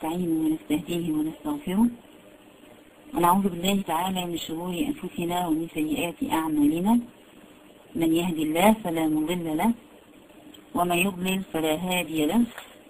ونستعينه ونستهديه ونستغفره ونعوذ بالله تعالى من شرور أنفسنا ومن سيئات أعمالنا من يهدي الله فلا مضل له ومن يضلل فلا هادي له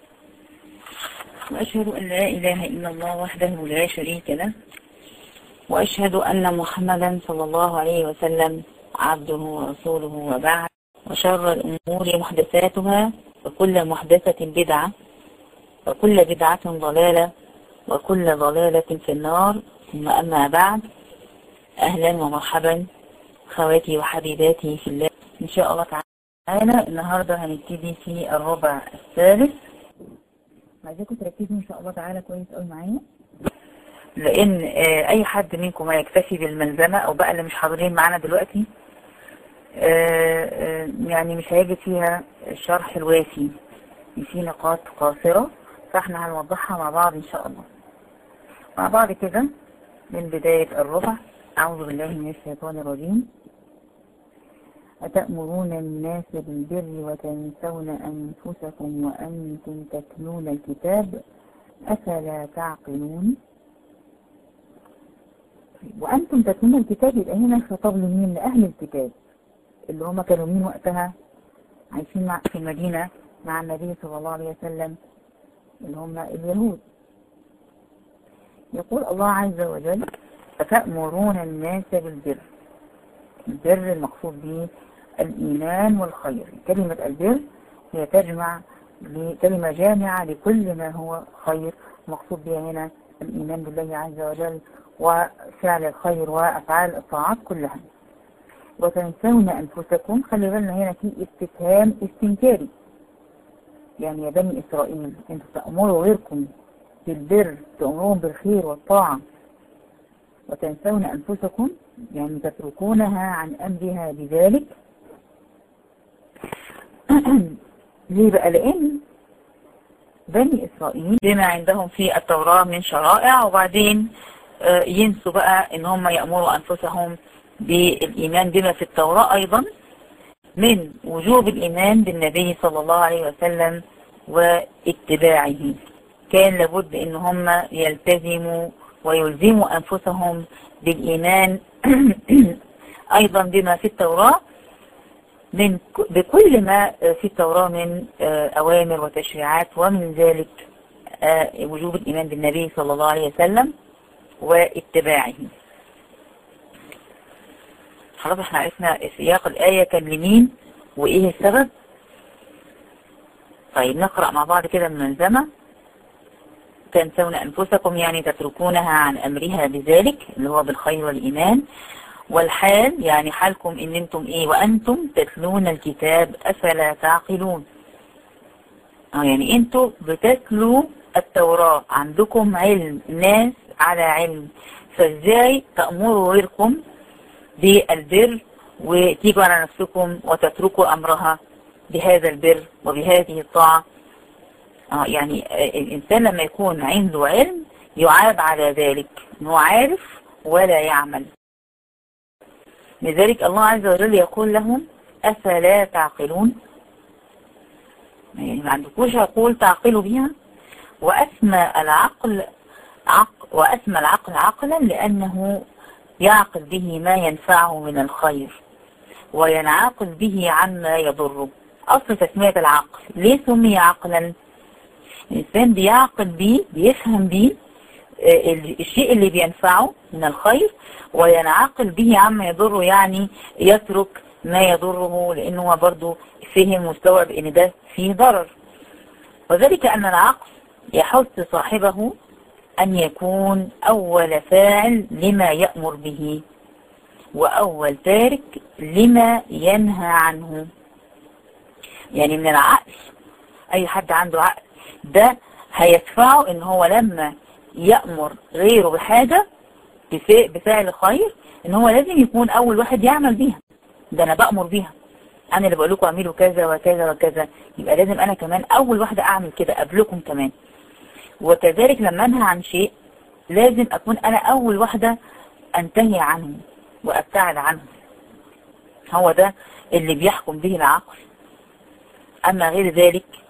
وأشهد أن لا إله إلا الله وحده لا شريك له وأشهد أن محمدا صلى الله عليه وسلم عبده ورسوله وبعد وشر الأمور محدثاتها وكل محدثة بدعة وكل بدعة ضلالة وكل ضلالة في النار ثم أما بعد أهلا ومرحبا خواتي وحبيباتي في الله إن شاء الله تعالى النهاردة هنبتدي في الربع الثالث عايزاكم تركزوا إن شاء الله تعالى كويس قوي معايا لأن أي حد منكم هيكتفي بالملزمة أو بقى اللي مش حاضرين معانا دلوقتي يعني مش هيجي فيها الشرح الوافي في نقاط قاصرة فاحنا هنوضحها مع بعض ان شاء الله مع بعض كده من بداية الربع أعوذ بالله من الشيطان الرجيم أتأمرون الناس بالبر وتنسون أنفسكم وأنتم تتلون الكتاب أفلا تعقلون وأنتم تتلون الكتاب يبقى هنا خطاب لمين لأهل الكتاب اللي هم كانوا مين وقتها عايشين مع في المدينة مع النبي صلى الله عليه وسلم اللي هم اليهود يقول الله عز وجل فتأمرون الناس بالبر البر المقصود به الإيمان والخير كلمة البر هي تجمع كلمة جامعة لكل ما هو خير مقصود بها هنا الإيمان بالله عز وجل وفعل الخير وأفعال الطاعات كلها وتنسون أنفسكم خلي بالنا هنا في استفهام استنكاري يعني يا بني إسرائيل انتوا تأمروا غيركم بالبر تأمرون بالخير والطاعة وتنسون أنفسكم يعني تتركونها عن أمرها بذلك ليه بقى لأن بني إسرائيل بما عندهم في التوراة من شرائع وبعدين ينسوا بقى ان هم يأمروا أنفسهم بالإيمان بما في التوراة أيضا من وجوب الإيمان بالنبي صلى الله عليه وسلم واتباعه كان لابد ان هم يلتزموا ويلزموا أنفسهم بالإيمان أيضا بما في التوراة من بكل ما في التوراة من أوامر وتشريعات ومن ذلك وجوب الإيمان بالنبي صلى الله عليه وسلم واتباعه خلاص احنا عرفنا سياق الآية كان لمين وإيه السبب طيب نقرأ مع بعض كده المنزمة تنسون أنفسكم يعني تتركونها عن أمرها بذلك اللي هو بالخير والإيمان والحال يعني حالكم إن أنتم إيه وأنتم تتلون الكتاب أفلا تعقلون اه يعني أنتم بتتلوا التوراة عندكم علم ناس على علم فازاي تأمروا غيركم بالبر وتيجوا على نفسكم وتتركوا أمرها بهذا البر وبهذه الطاعة آه يعني الإنسان لما يكون عنده علم يعاب على ذلك أنه عارف ولا يعمل لذلك الله عز وجل يقول لهم أفلا تعقلون يعني ما عندكوش عقول تعقلوا بها وأسمى العقل عقل وأسمى العقل عقلا لأنه يعقل به ما ينفعه من الخير وينعقل به عما يضره أصل تسمية العقل ليه سمي عقلا الإنسان بيعقل بيه بيفهم بيه الشيء اللي بينفعه من الخير وينعقل به عما يضره يعني يترك ما يضره لأنه هو برضه فهم واستوعب ان ده فيه ضرر وذلك أن العقل يحث صاحبه أن يكون أول فاعل لما يأمر به وأول تارك لما ينهى عنه يعني من العقل أي حد عنده عقل ده هيدفعه ان هو لما يأمر غيره بحاجة بفعل خير ان هو لازم يكون أول واحد يعمل بيها ده أنا بأمر بيها أنا اللي بقول لكم اعملوا كذا وكذا وكذا يبقى لازم أنا كمان أول واحدة أعمل كده قبلكم كمان وكذلك لما أنهى عن شيء لازم أكون أنا أول واحدة أنتهي عنه وأبتعد عنه هو ده اللي بيحكم به العقل أما غير ذلك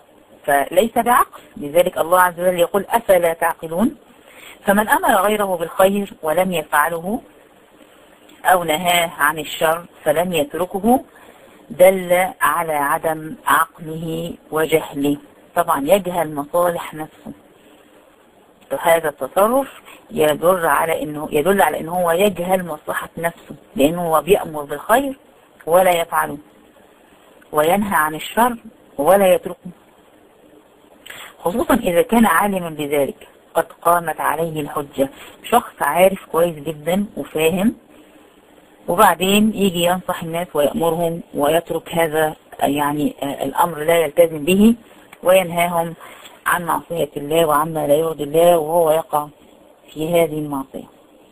فليس بعقل لذلك الله عز وجل يقول أفلا تعقلون فمن أمر غيره بالخير ولم يفعله أو نهاه عن الشر فلم يتركه دل على عدم عقله وجهله طبعا يجهل مصالح نفسه هذا التصرف يدل على انه يدل على انه هو يجهل مصلحة نفسه لانه هو بيأمر بالخير ولا يفعله وينهى عن الشر ولا يتركه خصوصا اذا كان عالما بذلك قد قامت عليه الحجة شخص عارف كويس جدا وفاهم وبعدين يجي ينصح الناس ويأمرهم ويترك هذا يعني الأمر لا يلتزم به وينهاهم عن معصية الله وعما لا يرضي الله وهو يقع في هذه المعصية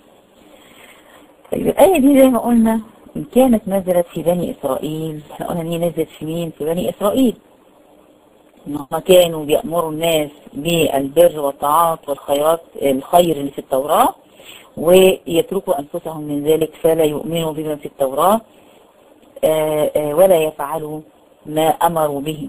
طيب الآية دي زي ما قلنا إن كانت نزلت في بني إسرائيل احنا قلنا إن هي نزلت في مين في بني إسرائيل إنهم كانوا بيأمروا الناس بالبر والطاعات والخيرات الخير اللي في التوراة ويتركوا أنفسهم من ذلك فلا يؤمنوا بما في التوراة ولا يفعلوا ما أمروا به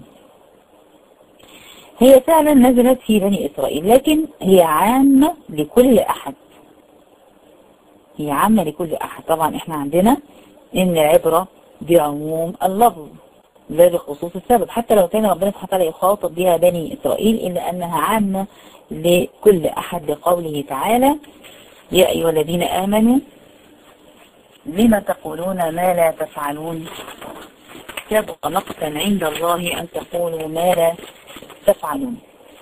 هي فعلا نزلت في بني إسرائيل لكن هي عامة لكل أحد هي عامة لكل أحد طبعا احنا عندنا إن العبرة بعموم اللفظ لا بخصوص السبب حتى لو كان ربنا سبحانه وتعالى يخاطب بها بني إسرائيل إلا أنها عامة لكل أحد لقوله تعالى يا أيها الذين آمنوا لما تقولون ما لا تفعلون كبر مقتا عند الله أن تقولوا ما لا تفعلون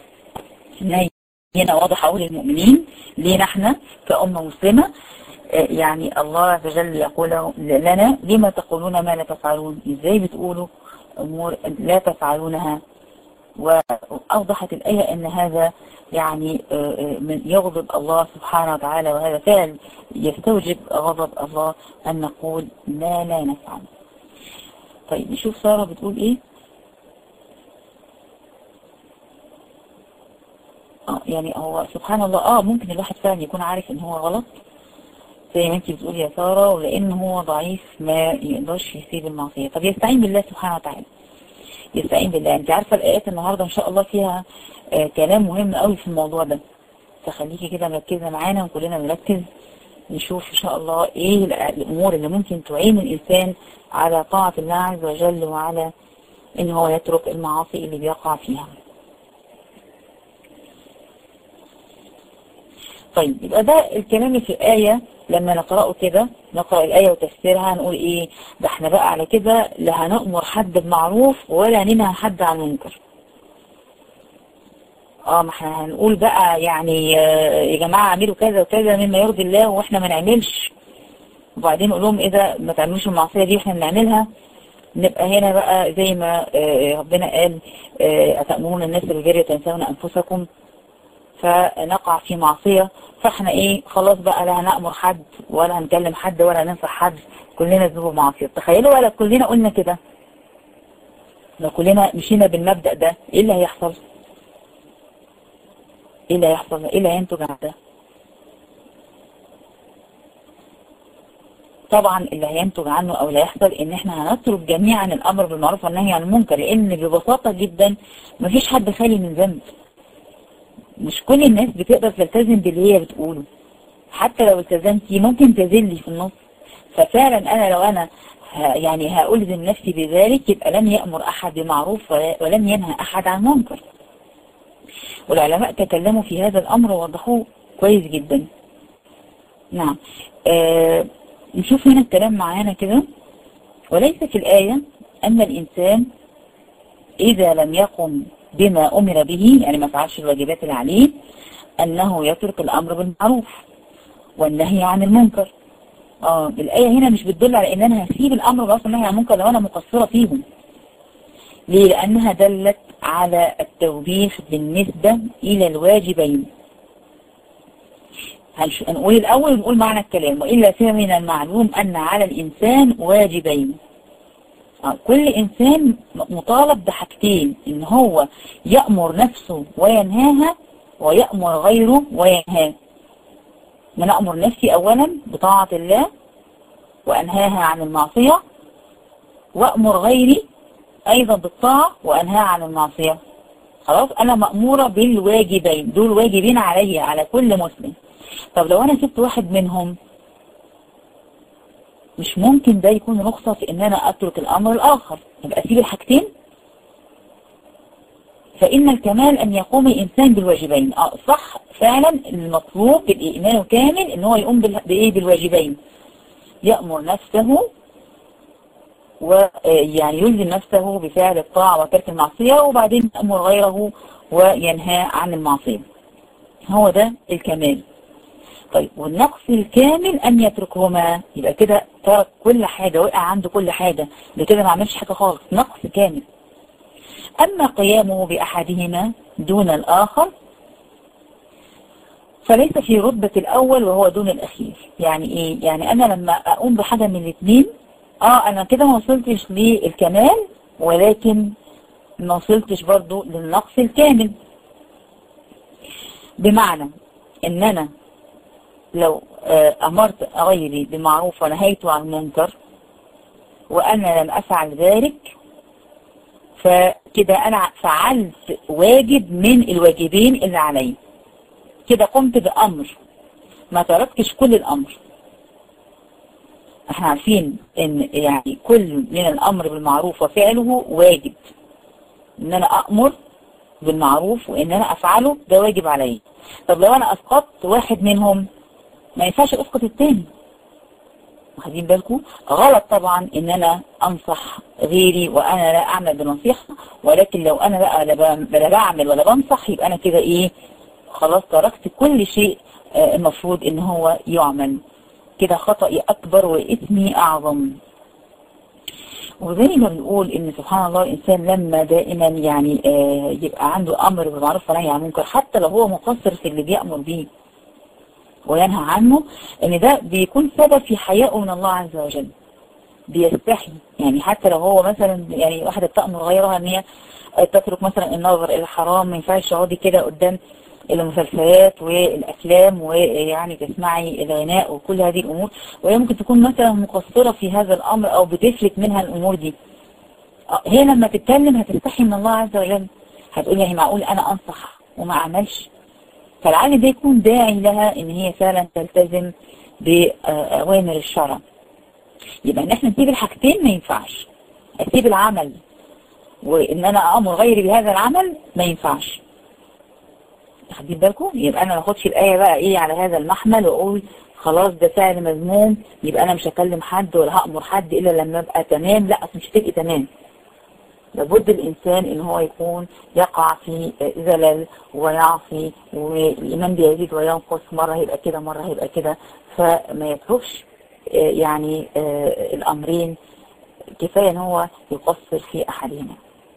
هنا واضح أقول المؤمنين لينا احنا كأمة مسلمة يعني الله عز وجل يقول لنا لما تقولون ما لا تفعلون ازاي بتقولوا أمور لا تفعلونها وأوضحت الآية أن هذا يعني من يغضب الله سبحانه وتعالى وهذا فعل يستوجب غضب الله أن نقول ما لا نفعل طيب نشوف سارة بتقول إيه آه يعني هو سبحان الله آه ممكن الواحد فعلا يكون عارف إن هو غلط زي ما انت بتقول يا سارة ولأن هو ضعيف ما يقدرش يسيب المعصية طب يستعين بالله سبحانه وتعالى يستعين بالله انت عارفة الآيات النهاردة ان شاء الله فيها آه كلام مهم قوي في الموضوع ده فخليكي كده مركزة معانا وكلنا نركز نشوف ان شاء الله ايه الامور اللي ممكن تعين الانسان على طاعة الله عز وجل وعلى ان هو يترك المعاصي اللي بيقع فيها طيب يبقى ده الكلام في الآية لما نقرأه كده نقرأ الآية وتفسيرها نقول إيه ده احنا بقى على كده لا هنأمر حد بمعروف ولا ننهى حد عن منكر اه ما احنا هنقول بقى يعني يا جماعة اعملوا كذا وكذا مما يرضي الله واحنا ما نعملش وبعدين نقول لهم ايه ده ما تعملوش المعصية دي احنا بنعملها نبقى هنا بقى زي ما ربنا قال أتأمرون الناس بالبر وتنسون أنفسكم فنقع في معصية فاحنا ايه خلاص بقى لا هنأمر حد ولا هنكلم حد ولا ننصح حد كلنا ذنوب معصية تخيلوا ولا كلنا قلنا كده لو كلنا مشينا بالمبدأ ده ايه اللي هيحصل ايه اللي هيحصل ايه اللي هينتج عن ده طبعا اللي هينتج عنه او اللي هيحصل ان احنا هنترك جميعا الامر بالمعروف والنهي عن المنكر لان ببساطة جدا مفيش حد خالي من ذنب مش كل الناس بتقدر تلتزم باللي هي بتقوله حتى لو التزمتي ممكن تزلي في النص ففعلا انا لو انا يعني هألزم نفسي بذلك يبقى لم يأمر احد بمعروف ولم ينهى احد عن منكر والعلماء تكلموا في هذا الامر ووضحوه كويس جدا نعم آه نشوف هنا الكلام معانا كده وليس في الآية أن الإنسان إذا لم يقم بما أمر به يعني ما فعلش الواجبات اللي عليه أنه يترك الأمر بالمعروف والنهي عن المنكر آه الآية هنا مش بتدل على أن أنا هسيب الأمر بالمعروف والنهي عن المنكر لو أنا مقصرة فيهم ليه؟ لأنها دلت على التوبيخ بالنسبة إلى الواجبين هنقول الأول ونقول معنى الكلام وإلا فمن المعلوم أن على الإنسان واجبين كل إنسان مطالب بحاجتين إن هو يأمر نفسه وينهاها ويأمر غيره وينهاه من أأمر نفسي أولا بطاعة الله وأنهاها عن المعصية وأمر غيري أيضا بالطاعة وأنهاها عن المعصية خلاص انا مأمورة بالواجبين دول واجبين عليا على كل مسلم طب لو انا سبت واحد منهم مش ممكن ده يكون رخصة في ان انا اترك الامر الاخر يبقى اسيب الحاجتين فإن الكمال أن يقوم الإنسان بالواجبين آه صح فعلا المطلوب بالإيمان كامل إن هو يقوم بإيه بالواجبين يأمر نفسه ويعني يلزم نفسه بفعل الطاعة وترك المعصية وبعدين يأمر غيره وينهى عن المعصية هو ده الكمال طيب والنقص الكامل أن يتركهما يبقى كده ترك كل حاجة وقع عنده كل حاجة بكده ما عملش حاجة خالص نقص كامل أما قيامه بأحدهما دون الآخر فليس في رتبة الأول وهو دون الأخير يعني إيه؟ يعني أنا لما أقوم بحاجة من الاثنين آه أنا كده ما وصلتش للكمال ولكن ما وصلتش برضو للنقص الكامل بمعنى إن أنا لو أمرت غيري بمعروف ونهيته عن المنكر وأنا لم أفعل ذلك فكده أنا فعلت واجب من الواجبين اللي علي كده قمت بأمر ما تركتش كل الأمر احنا عارفين ان يعني كل من الأمر بالمعروف وفعله واجب ان انا أأمر بالمعروف وان انا أفعله ده واجب علي طب لو انا أسقطت واحد منهم ما ينفعش أسقط التاني واخدين بالكم غلط طبعا ان انا انصح غيري وانا لا اعمل بنصيحة ولكن لو انا بقى لا بعمل ولا بنصح يبقى انا كده ايه خلاص تركت كل شيء المفروض ان هو يعمل كده خطأي اكبر واثمي اعظم وزي ما بنقول ان سبحان الله الانسان لما دائما يعني آه يبقى عنده امر بالمعروف ونهي عن المنكر حتى لو هو مقصر في اللي بيأمر بيه وينهى عنه ان ده بيكون سبب في حيائه من الله عز وجل بيستحي يعني حتى لو هو مثلا يعني واحدة بتأمر غيرها ان هي تترك مثلا النظر الى الحرام ما ينفعش تقعدي كده قدام المسلسلات والافلام ويعني تسمعي الغناء وكل هذه الامور وهي ممكن تكون مثلا مقصرة في هذا الامر او بتفلت منها الامور دي هي لما تتكلم هتستحي من الله عز وجل هتقول يعني معقول انا انصح وما اعملش فالعالم ده يكون داعي لها ان هي فعلا تلتزم بأوامر الشرع يبقى ان احنا نسيب الحاجتين ما ينفعش اسيب العمل وان انا امر غيري بهذا العمل ما ينفعش واخدين بالكم يبقى انا ما اخدش الايه بقى ايه على هذا المحمل واقول خلاص ده فعل مذموم يبقى انا مش هكلم حد ولا هامر حد الا لما ابقى تمام لا مش هتبقي تمام لابد الإنسان إن هو يكون يقع في زلل ويعصي والإيمان بيزيد وينقص مرة هيبقى كده مرة هيبقى كده فما يتركش يعني الأمرين كفاية إن هو يقصر في أحدهما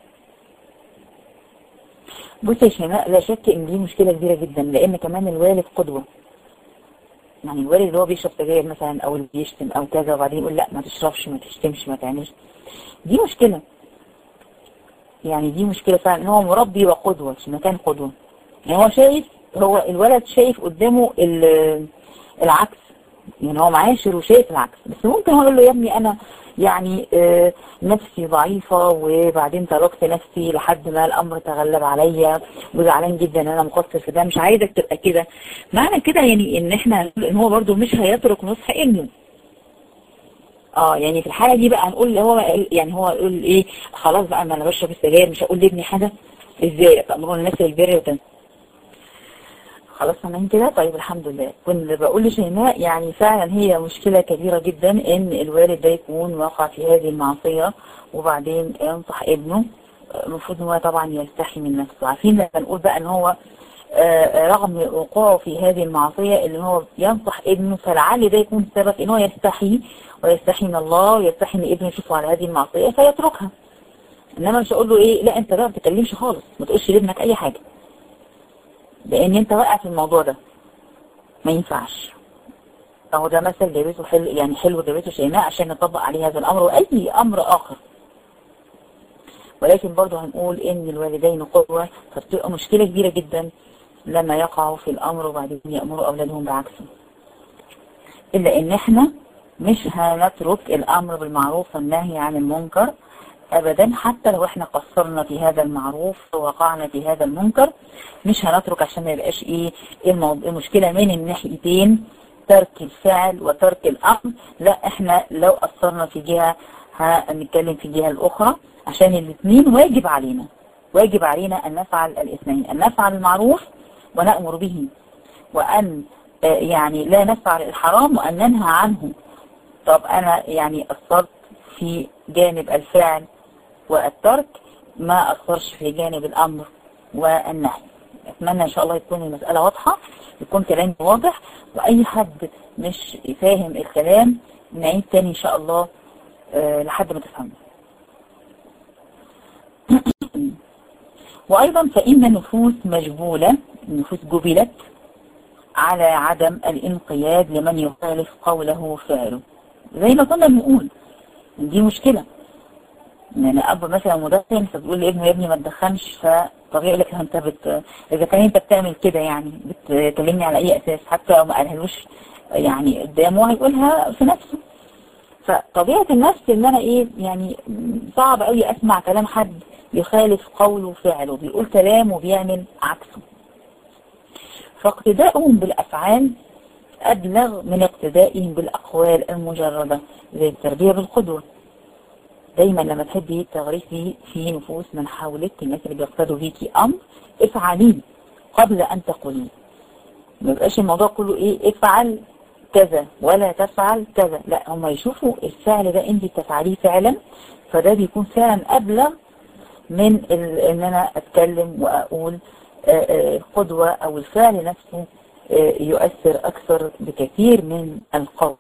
بص يا شيماء لا شك إن دي مشكلة كبيرة جدا لأن كمان الوالد قدوة يعني الوالد اللي هو بيشرب سجاير مثلا أو اللي بيشتم أو كذا وبعدين يقول لا ما تشربش ما تشتمش ما تعملش دي مشكلة يعني دي مشكلة فعلا ان هو مربي وقدوة في مكان قدوة يعني هو شايف هو الولد شايف قدامه العكس يعني هو معاشر وشايف العكس بس ممكن هو يقول له يا ابني انا يعني آه نفسي ضعيفة وبعدين تركت نفسي لحد ما الامر تغلب عليا وزعلان جدا ان انا مقصر في ده مش عايزك تبقى كده معنى كده يعني ان احنا ان هو برضو مش هيترك نصح ابنه اه يعني في الحالة دي بقى هنقول هو يعني هو يقول ايه خلاص بقى ما انا بشرب السجاير مش هقول لابني حاجة ازاي تأمرون الناس بالبر وتن خلاص تمام كده طيب الحمد لله كنت بقول لشيماء يعني فعلا هي مشكلة كبيرة جدا ان الوالد ده يكون واقع في هذه المعصية وبعدين ينصح ابنه المفروض ان هو طبعا يستحي من نفسه عارفين لما نقول بقى ان هو رغم وقوعه في هذه المعصية اللي هو ينصح ابنه فلعل ده يكون سبب ان هو يستحي ويستحي من الله ويستحي ان ابنه يشوفه على هذه المعصية فيتركها انما مش اقول له ايه لا انت بقى ما تتكلمش خالص ما تقولش لابنك اي حاجة لان انت واقع في الموضوع ده ما ينفعش اهو ده مثل جابته حلو يعني حلو جابته شيماء عشان نطبق عليه هذا الامر واي امر اخر ولكن برضه هنقول ان الوالدين قدوة فبتبقى مشكلة كبيرة جدا لما يقعوا في الامر وبعدين يأمروا اولادهم بعكسه الا ان احنا مش هنترك الامر بالمعروف والنهي عن المنكر ابدا حتى لو احنا قصرنا في هذا المعروف ووقعنا في هذا المنكر مش هنترك عشان ما يبقاش ايه الموضوع المشكله من الناحيتين ترك الفعل وترك الامر لا احنا لو قصرنا في جهه هنتكلم في الجهه الاخرى عشان الاثنين واجب علينا واجب علينا ان نفعل الاثنين ان نفعل المعروف ونامر به وان يعني لا نفعل الحرام وان ننهى عنه طب انا يعني قصرت في جانب الفعل والترك ما أثرش في جانب الأمر والنهي أتمنى إن شاء الله يكون المسألة واضحة يكون كلامي واضح وأي حد مش فاهم الكلام نعيد تاني إن شاء الله أه لحد ما تفهمه وأيضا فإن النفوس مجبولة النفوس جبلت على عدم الانقياد لمن يخالف قوله وفعله زي ما كنا بنقول دي مشكلة يعني اب مثلا مدخن فبيقول لابنه يا ابني ما تدخنش فطبيعي لك انت بت... اذا كان انت بتعمل كده يعني بتكلمني على اي اساس حتى لو ما قالهالوش يعني قدامه هيقولها في نفسه فطبيعة النفس ان انا ايه يعني صعب قوي اسمع كلام حد يخالف قوله وفعله بيقول كلام وبيعمل عكسه فاقتداؤهم بالافعال ابلغ من اقتدائهم بالاقوال المجردة زي التربية بالقدوة دايما لما تحبي تغرسي في نفوس من حولك الناس اللي بيقتدوا بيكي امر افعليه قبل ان تقوليه ما يبقاش الموضوع كله ايه افعل كذا ولا تفعل كذا لا هم يشوفوا الفعل ده انت تفعليه فعلا فده بيكون فعلا ابلغ من ان انا اتكلم واقول القدوة او الفعل نفسه يؤثر اكثر بكثير من القول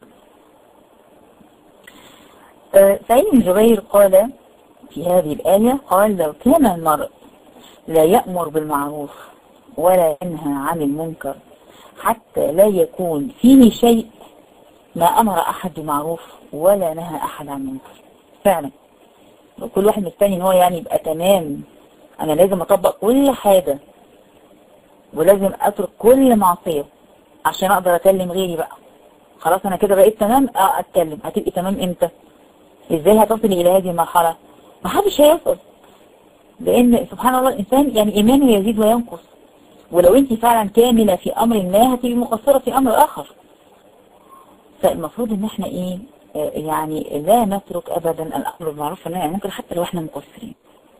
سعيد بن جبير قال في هذه الآية قال لو كان المرء لا يأمر بالمعروف ولا ينهى عن المنكر حتى لا يكون فيه شيء ما أمر أحد بمعروف ولا نهى أحد عن منكر فعلا كل واحد مستني ان هو يعني يبقى تمام انا لازم اطبق كل حاجة ولازم اترك كل معصية عشان اقدر اكلم غيري بقى خلاص انا كده بقيت تمام اه اتكلم هتبقي تمام امتى ازاي هتصلي الى هذه المرحلة ما حدش هيصل لان سبحان الله الانسان يعني ايمانه يزيد وينقص ولو انت فعلا كاملة في امر ما هتبقي مقصرة في امر اخر فالمفروض ان احنا ايه يعني لا نترك ابدا الامر بالمعروف والنهي عن المنكر حتى لو احنا مقصرين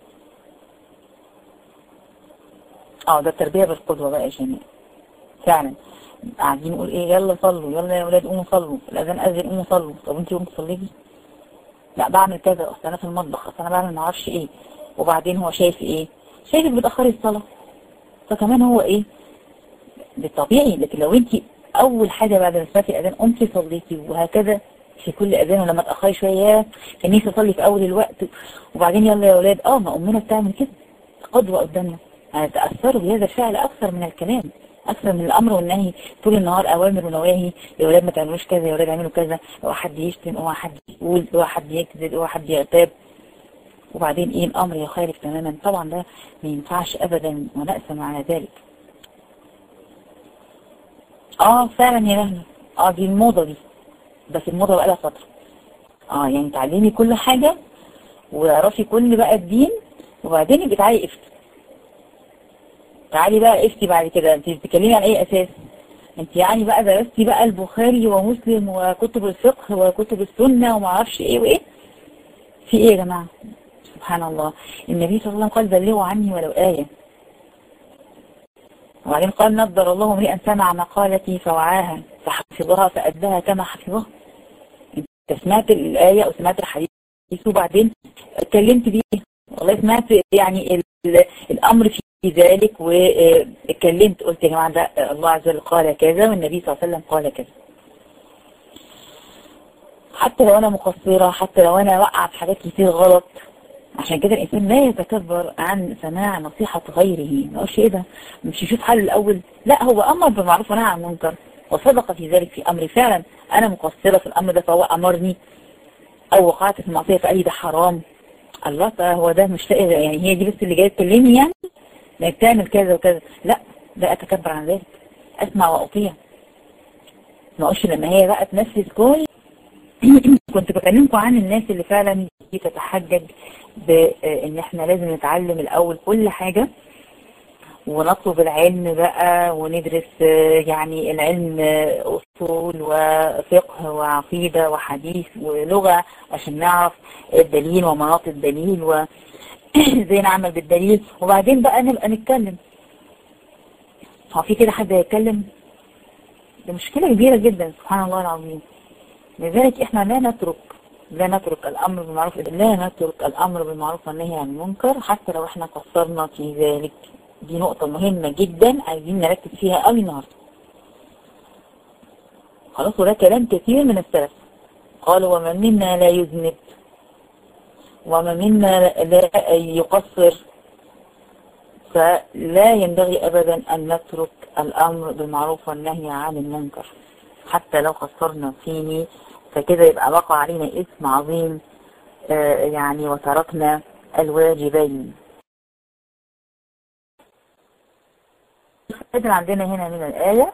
اه ده التربية بالقدوة بقى يا جميل فعلا قاعدين نقول ايه يلا صلوا يلا يا اولاد قوموا صلوا الاذان اذن قوموا صلوا طب انت قومي تصلي لا بعمل كذا اصل انا في المطبخ اصل انا بعمل ما اعرفش ايه وبعدين هو شايف ايه شايفك بتاخري الصلاه فكمان هو ايه بالطبيعي لكن لو انت اول حاجه بعد ما سمعتي الاذان قمتي صليتي وهكذا في كل اذان ولما تاخري شويه كان نفسي اصلي في اول الوقت وبعدين يلا يا اولاد اه ما امنا بتعمل كده قدوه قدامنا هتاثروا بهذا الفعل اكثر من الكلام اكثر من الامر والنهي طول النهار اوامر ونواهي يا اولاد ما تعملوش كذا يا اولاد اعملوا كذا اوعى حد يشتم اوعى حد يقول اوعى حد يكذب اوعى حد يغتاب وبعدين ايه الامر يخالف تماما طبعا ده ما ينفعش ابدا ونأسم على ذلك اه فعلا يا رهنة اه دي الموضة دي بس الموضة بقى لها فترة اه يعني تعلمي كل حاجة واعرفي كل بقى الدين وبعدين يبقى تعالي افتي تعالي بقى افتي بعد كده انت بتتكلمي عن اي اساس انت يعني بقى درستي بقى البخاري ومسلم وكتب الفقه وكتب السنة وما اعرفش ايه وايه في ايه يا جماعة سبحان الله النبي صلى الله عليه وسلم قال بلغوا عني ولو آية وبعدين قال نضر الله امرئا سمع مقالتي فوعاها فحفظها فأداها كما حفظها انت سمعت الآية او سمعت الحديث وبعدين اتكلمت بيه والله سمعت يعني الامر في ذلك واتكلمت قلت يا جماعة ده الله عز وجل قال كذا والنبي صلى الله عليه وسلم قال كذا حتى لو انا مقصرة حتى لو انا وقع في حاجات كتير غلط عشان كده الانسان لا يتكبر عن سماع نصيحة غيره ما اقولش ايه ده مش يشوف حل الاول لا هو امر بالمعروف ونهى عن المنكر وصدق في ذلك في امري فعلا انا مقصرة في الامر ده فهو امرني او وقعت في المعصية فقال لي ده حرام الله هو ده مش يعني هي دي بس اللي جايه تكلمني يعني لا بتعمل كذا وكذا لا لا اتكبر عن ذلك اسمع واطيع ما اقولش لما هي بقى تنفذ كل كنت بكلمكم عن الناس اللي فعلا دي تتحجج بان احنا لازم نتعلم الاول كل حاجة ونطلب العلم بقى وندرس يعني العلم اصول وفقه وعقيدة وحديث ولغة عشان نعرف الدليل ومناط الدليل وازاي نعمل بالدليل وبعدين بقى نبقى نتكلم هو في كده حد هيتكلم دي مشكلة كبيرة جدا سبحان الله العظيم لذلك احنا لا نترك لا نترك الامر بالمعروف لا نترك الامر بالمعروف والنهي عن المنكر حتى لو احنا قصرنا في ذلك دي نقطة مهمة جدا عايزين نركز فيها قوي النهاردة خلاص وده كلام كثير من السلف قالوا ومن منا لا يذنب ومن منا لا يقصر فلا ينبغي أبدا أن نترك الأمر بالمعروف والنهي عن المنكر حتى لو قصرنا فيه فكده يبقى وقع علينا اسم عظيم آه يعني وتركنا الواجبين عندنا هنا من الآية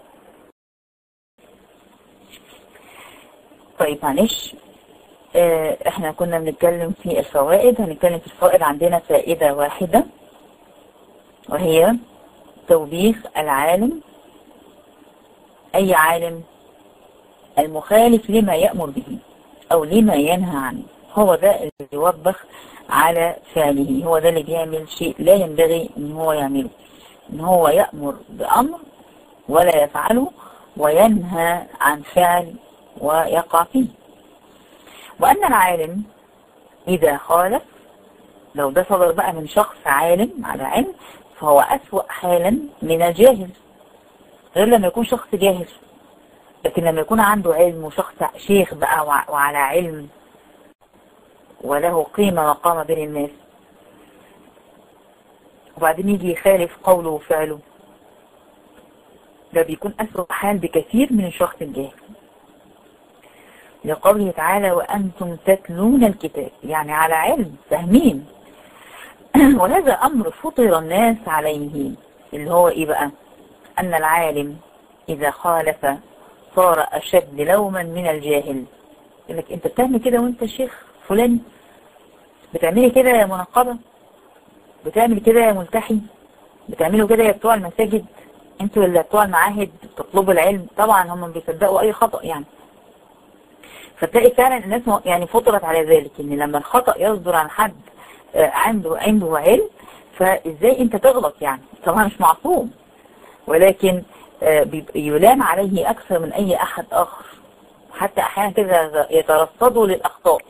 طيب معلش آه احنا كنا بنتكلم في الفوائد هنتكلم في الفوائد عندنا فائدة واحدة وهي توبيخ العالم أي عالم المخالف لما يأمر به أو لما ينهى عنه هو ده اللي يوبخ على فعله هو ده اللي بيعمل شيء لا ينبغي ان هو يعمله ان هو يأمر بأمر ولا يفعله وينهى عن فعل ويقع فيه وأن العالم إذا خالف لو ده صدر بقى من شخص عالم على علم فهو أسوأ حالا من الجاهل غير لما يكون شخص جاهل لكن لما يكون عنده علم وشخص شيخ بقى وعلى علم وله قيمة وقامة بين الناس وبعدين يجي يخالف قوله وفعله ده بيكون أسوأ حال بكثير من الشخص الجاهل لقوله تعالى وأنتم تتلون الكتاب يعني على علم فاهمين وهذا أمر فطر الناس عليه اللي هو إيه بقى أن العالم إذا خالف صار أشد لوما من الجاهل يقول لك أنت بتعمل كده وأنت الشيخ فلان بتعملي كده يا منقبة بتعمل كده يا ملتحي بتعملوا كده يا بتوع المساجد انتوا اللي بتوع المعاهد بتطلبوا العلم طبعا هم بيصدقوا اي خطأ يعني فتلاقي فعلا الناس يعني فطرت على ذلك ان لما الخطأ يصدر عن حد عنده عنده علم فازاي انت تغلط يعني طبعا مش معصوم ولكن يلام عليه اكثر من اي احد اخر حتى احيانا كده يترصدوا للاخطاء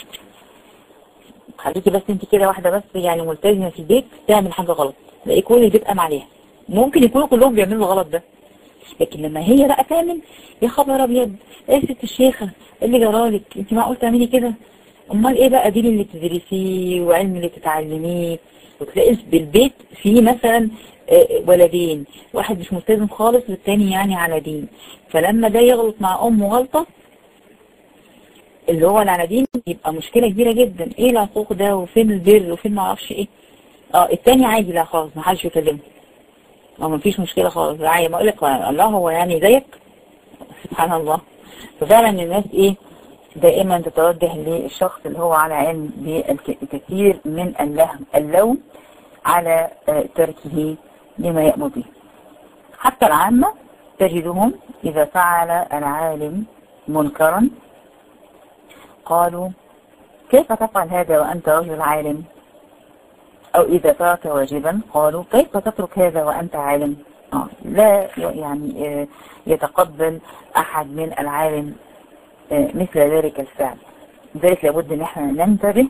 خليكي بس انت كده واحدة بس يعني ملتزمة في البيت تعمل حاجة غلط تلاقي كل البيت قام عليها ممكن يكونوا كلهم بيعملوا الغلط ده لكن لما هي بقى تعمل يا خبر ابيض ايه ست الشيخة اللي جرالك انت معقول تعملي كده امال ايه بقى دين اللي بتدرسيه وعلم اللي بتتعلميه وتلاقي بالبيت في مثلا ولدين واحد مش ملتزم خالص والتاني يعني على دين فلما ده يغلط مع امه غلطة اللي هو العنادين يبقى مشكلة كبيرة جدا ايه العقوق ده وفين البر وفين معرفش ايه اه التاني عادي لا خالص ما حدش يكلمه اه ما فيش مشكلة خالص عادي ما اقولك الله هو يعني زيك سبحان الله ففعلا الناس ايه دائما تتوجه للشخص اللي هو على علم بالكثير من اللهم اللوم على تركه لما يأمر به حتى العامة تجدهم إذا فعل العالم منكرا قالوا كيف تفعل هذا وأنت رجل عالم أو إذا ترك واجبا قالوا كيف تترك هذا وأنت عالم آه لا يعني آه يتقبل أحد من العالم آه مثل ذلك الفعل لذلك لابد ان احنا ننتبه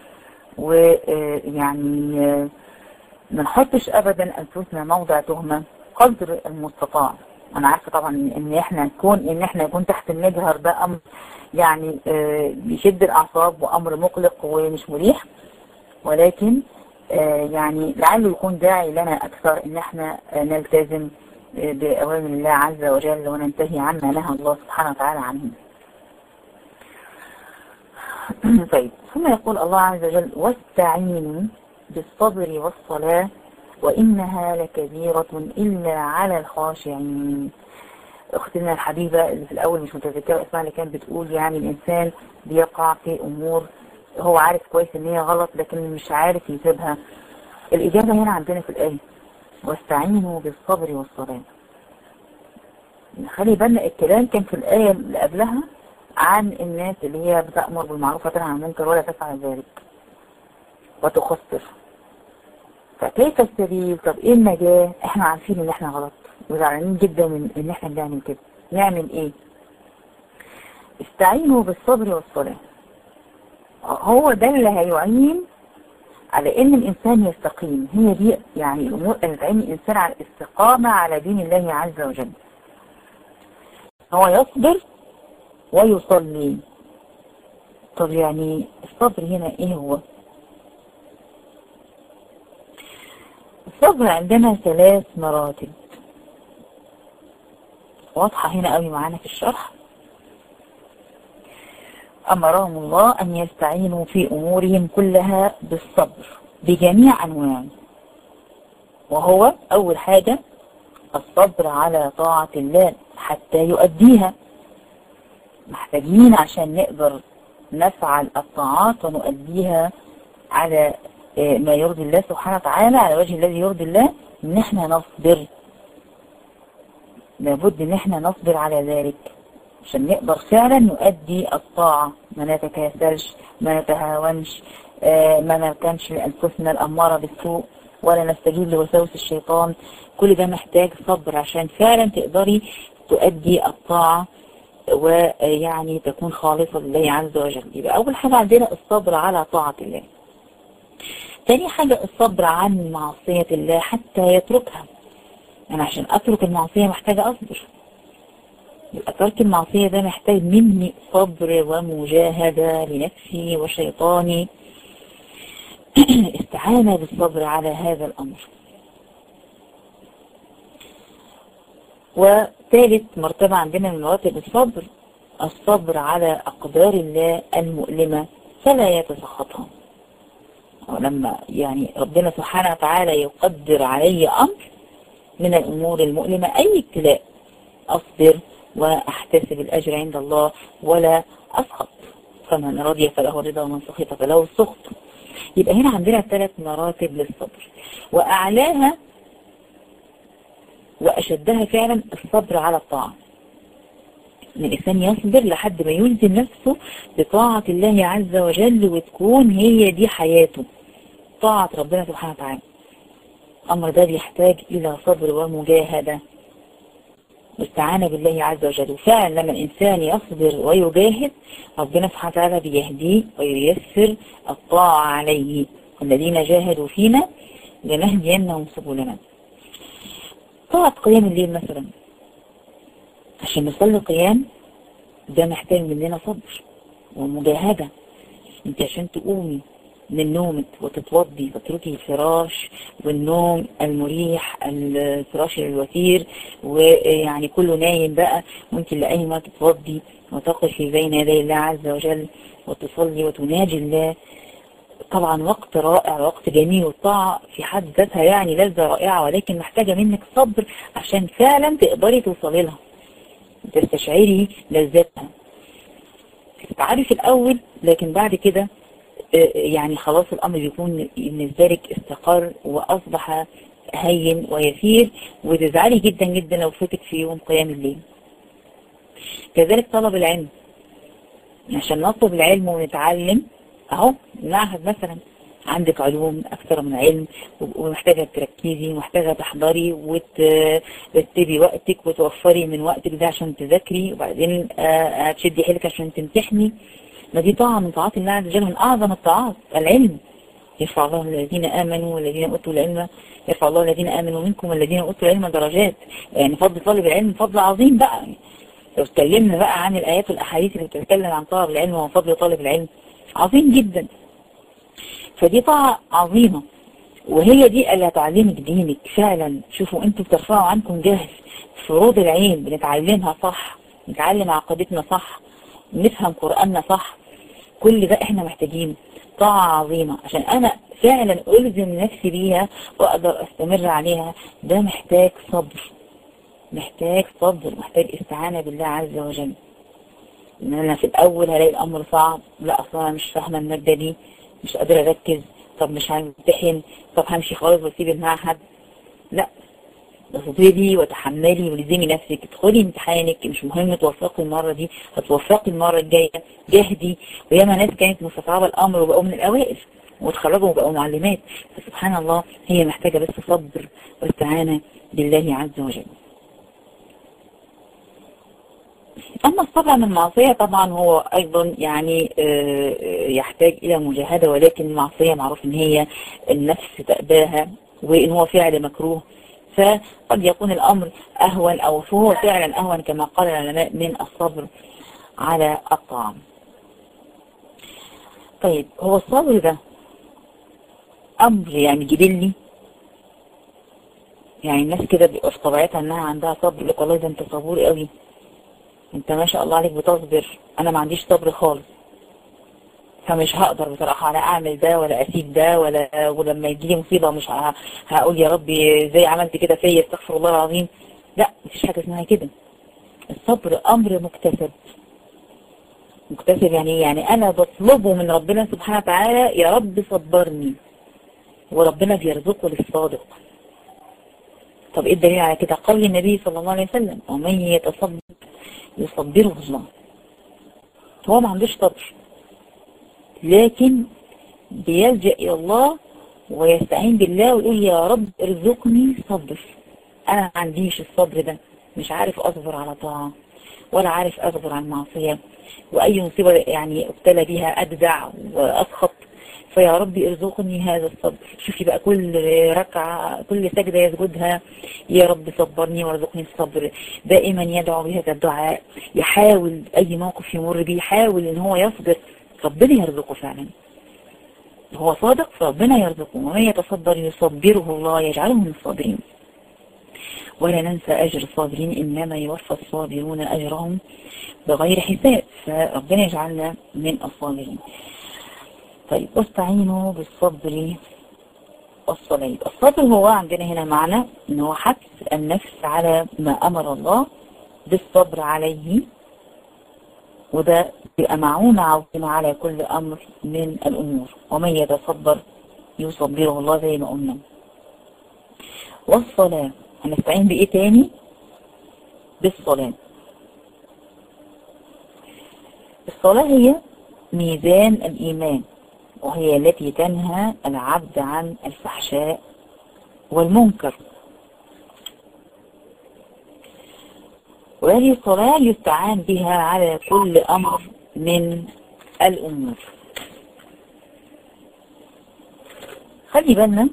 ويعني ما نحطش ابدا انفسنا موضع تهمة قدر المستطاع انا عارفة طبعا ان احنا نكون ان احنا نكون تحت المجهر ده امر يعني بيشد الاعصاب وامر مقلق ومش مريح ولكن يعني لعله يكون داعي لنا اكثر ان احنا نلتزم باوامر الله عز وجل وننتهي عما نهى الله سبحانه وتعالى عنه طيب ثم يقول الله عز وجل واستعينوا بالصبر والصلاة وإنها لكبيرة إلا على الخاشعين أختنا الحبيبة اللي في الأول مش متذكرة اسمها اللي كانت بتقول يعني الإنسان بيقع في أمور هو عارف كويس ان هي غلط لكن مش عارف يسيبها الإجابة هنا عندنا في الآية واستعينوا بالصبر والصلاة خلي بالنا الكلام كان في الآية اللي قبلها عن الناس اللي هي بتأمر بالمعروف وتنهى عن المنكر ولا تفعل ذلك وتخسر فكيف السبيل طب ايه النجاة احنا عارفين ان احنا غلط وزعلانين جدا من ان احنا بنعمل كده نعمل ايه استعينوا بالصبر والصلاة هو ده اللي هيعين على ان الانسان يستقيم هي دي يعني الامور اللي تعين الانسان على الاستقامة على دين الله عز وجل هو يصبر ويصلي طب يعني الصبر هنا ايه هو الصبر عندنا ثلاث مراتب واضحة هنا قوي معانا في الشرح أمرهم الله أن يستعينوا في أمورهم كلها بالصبر بجميع أنواعه وهو أول حاجة الصبر على طاعة الله حتى يؤديها محتاجين عشان نقدر نفعل الطاعات ونؤديها على ما يرضي الله سبحانه وتعالى على وجه الذي يرضي الله ان احنا نصبر لابد ان احنا نصبر على ذلك عشان نقدر فعلا نؤدي الطاعة ما نتكاسلش ما نتهاونش ما نركنش لأنفسنا الأمارة بالسوء ولا نستجيب لوساوس الشيطان كل ده محتاج صبر عشان فعلا تقدري تؤدي الطاعة ويعني تكون خالصة لله عز وجل يبقى أول حاجة عندنا الصبر على طاعة الله تاني حاجة الصبر عن معصية الله حتى يتركها أنا عشان أترك المعصية محتاجة أصبر يبقى ترك المعصية ده محتاج مني صبر ومجاهدة لنفسي وشيطاني استعانة بالصبر على هذا الأمر وثالث مرتبة عندنا من مراتب الصبر الصبر على أقدار الله المؤلمة فلا يتسخطها ولما يعني ربنا سبحانه وتعالى يقدر علي أمر من الأمور المؤلمة أي ابتلاء أصبر وأحتسب الأجر عند الله ولا أسخط فمن رضي فله الرضا ومن سخط فله السخط يبقى هنا عندنا ثلاث مراتب للصبر وأعلاها وأشدها فعلا الصبر على الطاعة ان الإنسان يصبر لحد ما يلزم نفسه بطاعة الله عز وجل وتكون هي دي حياته طاعة ربنا سبحانه وتعالى الأمر ده بيحتاج إلى صبر ومجاهدة واستعانة بالله عز وجل وفعلا لما الإنسان يصبر ويجاهد ربنا سبحانه وتعالى بيهديه وييسر الطاعة عليه والذين جاهدوا فينا لنهدينهم سبلنا طاعة قيام الليل مثلا عشان نصلي قيام ده محتاج مننا صبر ومجاهدة انت عشان تقومي من نومك وتتوضي وتتركي الفراش والنوم المريح الفراش الوثير ويعني كله نايم بقى وانت اللي قايمه تتوضي وتقفي بين يدي الله عز وجل وتصلي وتناجي الله طبعا وقت رائع وقت جميل والطاعة في حد ذاتها يعني لذة رائعة ولكن محتاجة منك صبر عشان فعلا تقدري توصلي لها تستشعري لذتها تتعرفي في الأول لكن بعد كده يعني خلاص الأمر بيكون بالنسبة لك استقر وأصبح هين ويسير وتزعلي جدا جدا لو فاتك في يوم قيام الليل كذلك طلب العلم عشان نطلب العلم ونتعلم اهو معهد مثلا عندك علوم اكثر من علم ومحتاجة تركزي ومحتاجة تحضري وترتبي وقتك وتوفري من وقتك ده عشان تذاكري وبعدين هتشدي حيلك عشان تمتحني ما دي طاعة من طاعات الله عز وجل من اعظم الطاعات العلم يرفع الله الذين امنوا والذين اوتوا العلم يرفع الله الذين امنوا منكم والذين اوتوا العلم درجات يعني فضل طالب العلم فضل عظيم بقى لو اتكلمنا بقى عن الايات والاحاديث اللي بتتكلم عن طلب العلم وفضل طالب العلم عظيم جدا فدي طاعة عظيمة وهي دي اللي هتعلمك دينك فعلا شوفوا انتوا بترفعوا عنكم جهل فروض العين بنتعلمها صح نتعلم عقيدتنا صح نفهم قرآننا صح كل ده احنا محتاجينه طاعة عظيمة عشان انا فعلا الزم نفسي بيها واقدر استمر عليها ده محتاج صبر محتاج صبر محتاج استعانة بالله عز وجل ان انا في الاول هلاقي الامر صعب لا اصلا انا مش فاهمه الماده دي مش قادره اركز طب مش همتحن طب همشي خالص واسيب المعهد لا اصبري وتحملي ولزمي نفسك ادخلي امتحانك مش مهم توفقي المره دي هتوفقي المره الجايه جاهدي وياما ناس كانت مستصعبه الامر وبقوا من الاوائل واتخرجوا وبقوا معلمات فسبحان الله هي محتاجه بس صبر واستعانه بالله عز وجل أما الصبر من المعصية طبعا هو أيضا يعني يحتاج إلى مجاهدة ولكن المعصية معروف إن هي النفس تأباها وإن هو فعل مكروه فقد يكون الأمر أهون أو هو فعلا أهون كما قال العلماء من الصبر على الطعام طيب هو الصبر ده أمر يعني جبلي يعني الناس كده بيبقى في طبيعتها انها عندها صبر لك والله ده انت صبور قوي انت ما شاء الله عليك بتصبر انا ما عنديش صبر خالص فمش هقدر بصراحة لا اعمل ده ولا اسيب ده ولا ولما يجي لي مصيبة مش هقول يا ربي زي عملت كده فيا استغفر الله العظيم لا مفيش حاجة اسمها كده الصبر امر مكتسب مكتسب يعني يعني انا بطلبه من ربنا سبحانه وتعالى يا رب صبرني وربنا بيرزقه للصادق طب ايه الدليل على كده قول النبي صلى الله عليه وسلم ومن يتصبر يصبره الله هو ما عندوش صبر لكن بيلجأ إلى الله ويستعين بالله ويقول يا رب ارزقني صبر أنا ما عنديش الصبر ده مش عارف أصبر على طاعة ولا عارف أصبر عن معصية وأي مصيبة يعني ابتلى بها أجزع وأسخط فيا رب ارزقني هذا الصبر شوفي بقى كل ركعة كل سجدة يسجدها يا رب صبرني وارزقني الصبر دائما يدعو بهذا الدعاء يحاول أي موقف يمر بيه يحاول إن هو يصبر ربنا يرزقه فعلا هو صادق فربنا يرزقه ومن يتصبر يصبره الله يجعله من الصابرين ولا ننسى أجر الصابرين إنما يوفى الصابرون أجرهم بغير حساب فربنا يجعلنا من الصابرين طيب واستعينوا بالصبر والصلاة الصبر هو عندنا هنا معنى ان هو حبس النفس على ما امر الله بالصبر عليه وده بيبقى معونة عظيمة على كل امر من الامور ومن يتصبر يصبره الله زي ما قلنا والصلاة هنستعين بايه تاني بالصلاة الصلاة هي ميزان الايمان وهي التي تنهى العبد عن الفحشاء والمنكر وهذه الصلاة يستعان بها على كل أمر من الأمور خلي بالنا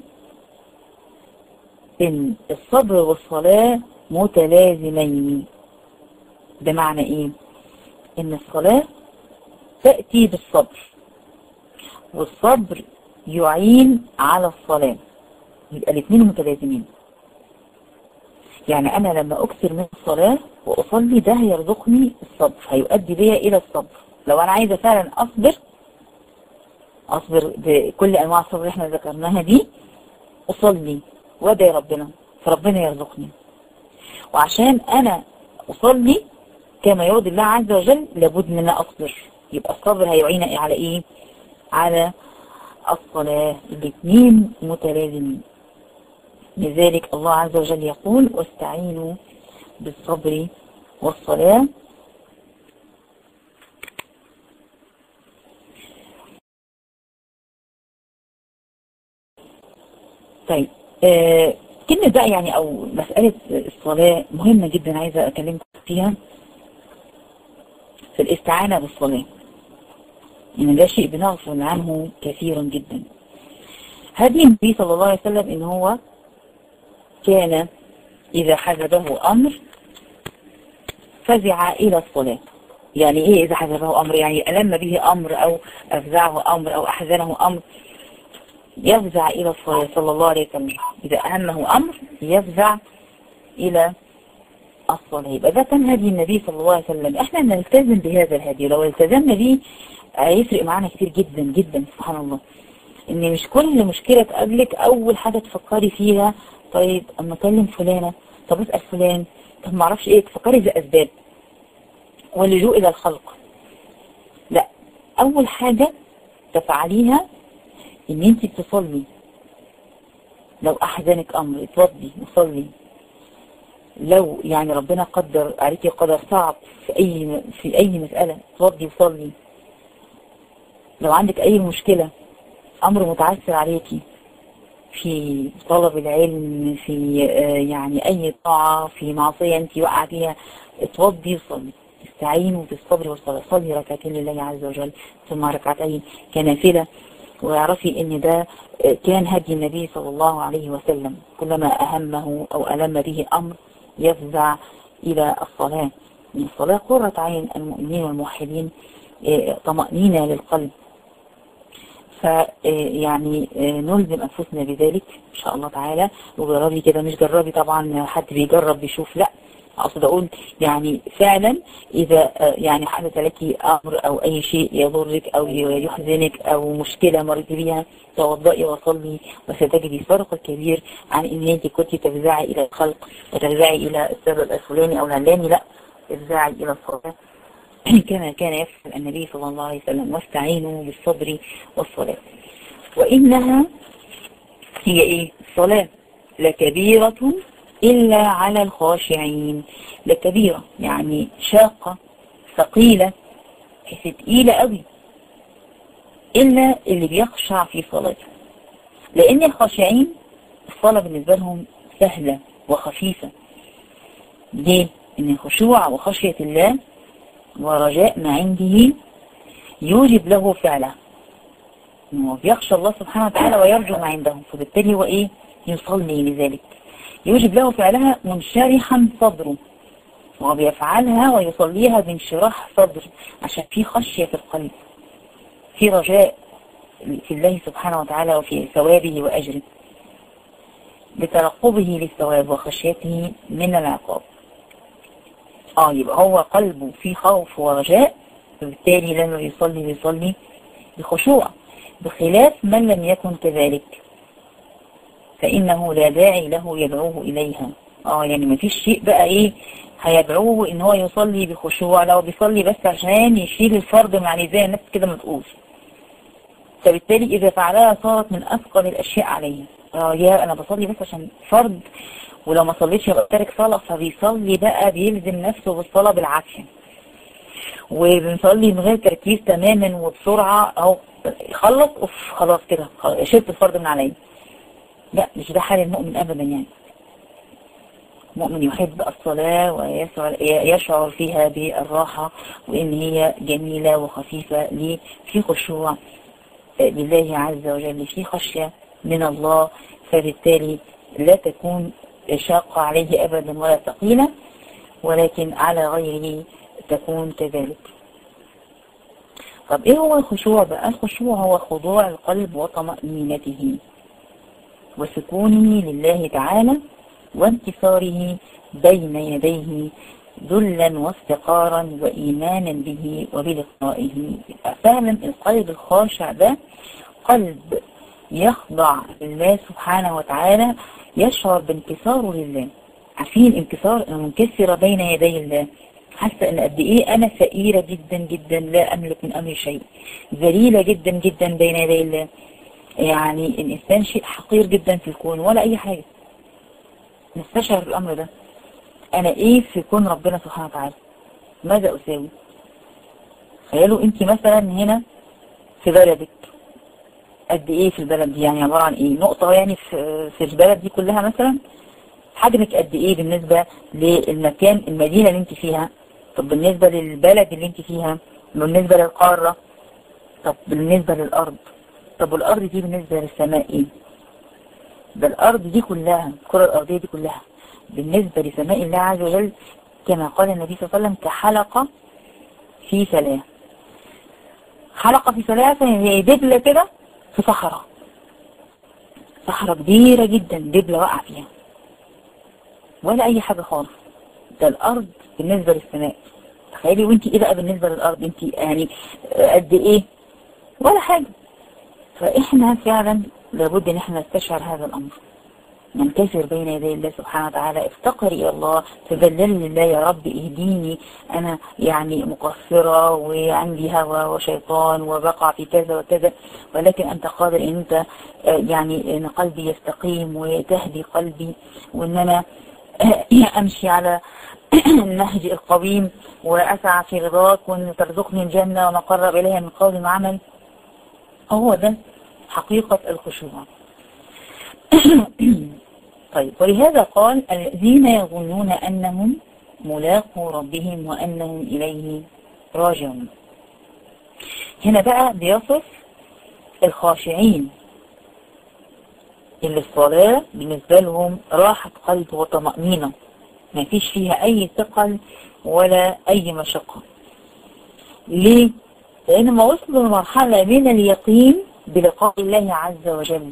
إن الصبر والصلاة متلازمين بمعنى إيه؟ إن الصلاة تأتي بالصبر والصبر يعين على الصلاة يبقى الاثنين متلازمين يعني أنا لما أكثر من الصلاة وأصلي ده هيرزقني الصبر هيؤدي بيا إلى الصبر لو أنا عايزة فعلا أصبر أصبر بكل أنواع الصبر اللي احنا ذكرناها دي أصلي وأدعي ربنا فربنا يرزقني وعشان أنا أصلي كما يرضي الله عز وجل لابد من أن أصبر يبقى الصبر هيعين على إيه؟ على الصلاة الاثنين متلازمين لذلك الله عز وجل يقول واستعينوا بالصبر والصلاة طيب آه كلمة بقى يعني أو مسألة الصلاة مهمة جدا عايزة أكلمكم فيها في الاستعانة بالصلاة يعني ده شيء بنغفل عنه كثيرا جدا هدي النبي صلى الله عليه وسلم ان هو كان اذا حجبه امر فزع الى الصلاة يعني ايه اذا حجبه امر يعني الم به امر او افزعه امر او احزنه امر يفزع الى الصلاة صلى الله عليه وسلم اذا اهمه امر يفزع الى الصلاة يبقى ده كان هدي النبي صلى الله عليه وسلم احنا نلتزم بهذا الهدي لو التزمنا به هيفرق معانا كتير جدا جدا سبحان الله ان مش كل مشكلة تقابلك اول حاجة تفكري فيها طيب اما اكلم فلانة طب اسأل فلان طب ما اعرفش ايه تفكري في اسباب واللجوء الى الخلق اول حاجة تفعليها ان انت بتصلي لو احزنك امر اتوضي وصلي لو يعني ربنا قدر عليكي قدر صعب في اي في اي مسألة اتوضي وصلي لو عندك اي مشكلة امر متعسر عليكي في طلب العلم في يعني اي طاعة في معصية انت واقعة فيها اتوضي وصلي استعينوا بالصبر والصلاة صلي ركعتين لله عز وجل ثم ركعتين كنافلة واعرفي ان ده كان هدي النبي صلى الله عليه وسلم كلما اهمه او الم به امر يفزع الى الصلاة الصلاة قرة عين المؤمنين والموحدين طمأنينة للقلب فيعني نلزم أنفسنا بذلك إن شاء الله تعالى وجربي كده مش جربي طبعا حد بيجرب بيشوف لا أقصد أقول يعني فعلا إذا يعني حدث لك أمر أو أي شيء يضرك أو يحزنك أو مشكلة مريت بها توضئي وصلي وستجدي فرق كبير عن إن أنت كنت تفزعي إلى الخلق وتفزعي إلى السبب الفلاني أو العلاني لا افزعي إلى الصلاة كما كان يفعل النبي صلى الله عليه وسلم واستعينوا بالصبر والصلاة وإنها هي إيه الصلاة لكبيرة إلا على الخاشعين لكبيرة يعني شاقة ثقيلة حيث تقيلة قوي إلا اللي بيخشع في صلاته لأن الخاشعين الصلاة بالنسبة لهم سهلة وخفيفة ليه؟ إن الخشوع وخشية الله ورجاء ما عنده يوجب له فعله هو بيخشى الله سبحانه وتعالى ويرجو ما عنده فبالتالي هو ايه يصلي لذلك يوجب له فعلها منشرحا صدره وهو بيفعلها ويصليها بانشراح صدر عشان في خشية في القلب في رجاء في الله سبحانه وتعالى وفي ثوابه وأجره بترقبه للثواب وخشيته من العقاب اه يبقى هو قلبه فيه خوف ورجاء فبالتالي لما بيصلي بيصلي بخشوع بخلاف من لم يكن كذلك فإنه لا داعي له يدعوه إليها اه يعني ما فيش شيء بقى ايه هيدعوه ان هو يصلي بخشوع لو بيصلي بس عشان يشيل الفرض من عليه زي الناس كده ما تقول فبالتالي اذا فعلها صارت من اثقل الاشياء عليه اه يا انا بصلي بس عشان فرض ولو ما صليتش يبقى تارك صلاة فبيصلي بقى بيلزم نفسه بالصلاة بالعافية وبنصلي من غير تركيز تماما وبسرعة او يخلص اوف خلاص كده شلت الفرض من عليا لا مش ده حال المؤمن ابدا يعني مؤمن يحب الصلاة ويشعر فيها بالراحة وإن هي جميلة وخفيفة ليه في خشوع لله عز وجل في خشية من الله فبالتالي لا تكون شاقة عليه أبدا ولا ثقيلة ولكن على غيره تكون كذلك طب ايه هو الخشوع بقى الخشوع هو خضوع القلب وطمأنينته وسكونه لله تعالى وانتصاره بين يديه ذلا وافتقارا وإيمانا به وبلقائه فعلا القلب الخاشع ده قلب يخضع لله سبحانه وتعالى يشعر بانكساره لله عارفين الانكسار انا منكسرة بين يدي الله حاسة ان قد ايه انا فقيرة جدا جدا لا املك من امر شيء ذليلة جدا جدا بين يدي الله يعني الانسان شيء حقير جدا في الكون ولا اي حاجة نستشعر الامر ده انا ايه في كون ربنا سبحانه وتعالى ماذا اساوي تخيلوا انت مثلا هنا في بلدك قد ايه في البلد دي يعني عبارة عن ايه نقطة يعني في, في البلد دي كلها مثلا حجمك قد ايه بالنسبة للمكان المدينة اللي انت فيها طب بالنسبة للبلد اللي انت فيها بالنسبة للقارة طب بالنسبة للارض طب والارض دي بالنسبة للسماء ايه ده الارض دي كلها الكرة الارضية دي كلها بالنسبة لسماء الله عز وجل كما قال النبي صلى الله عليه وسلم كحلقة في سلاه حلقة في سلاه هي دبلة كده في صحراء صحراء كبيرة جدا دبلة وقع فيها ولا اي حاجة خالص ده الارض بالنسبة للسماء تخيلي وانت ايه بقى بالنسبة للارض انت يعني قد ايه ولا حاجة فاحنا فعلا لابد ان احنا نستشعر هذا الامر ننكسر بين يدي الله سبحانه وتعالى افتقر إلى الله تذلل لله يا رب اهديني أنا يعني مقصرة وعندي هوى وشيطان وبقع في كذا وكذا ولكن أنت قادر أن أنت يعني أن قلبي يستقيم وتهدي قلبي وأن أنا أمشي على النهج القويم وأسعى في رضاك وأن ترزقني الجنة وما قرب إليها من قول وعمل هو ده حقيقة الخشوع طيب ولهذا قال الذين يظنون أنهم ملاقوا ربهم وأنهم إليه راجعون هنا بقى بيصف الخاشعين اللي الصلاة بالنسبة لهم راحة قلب وطمأنينة ما فيش فيها أي ثقل ولا أي مشقة ليه؟ لأن ما وصلوا لمرحلة من اليقين بلقاء الله عز وجل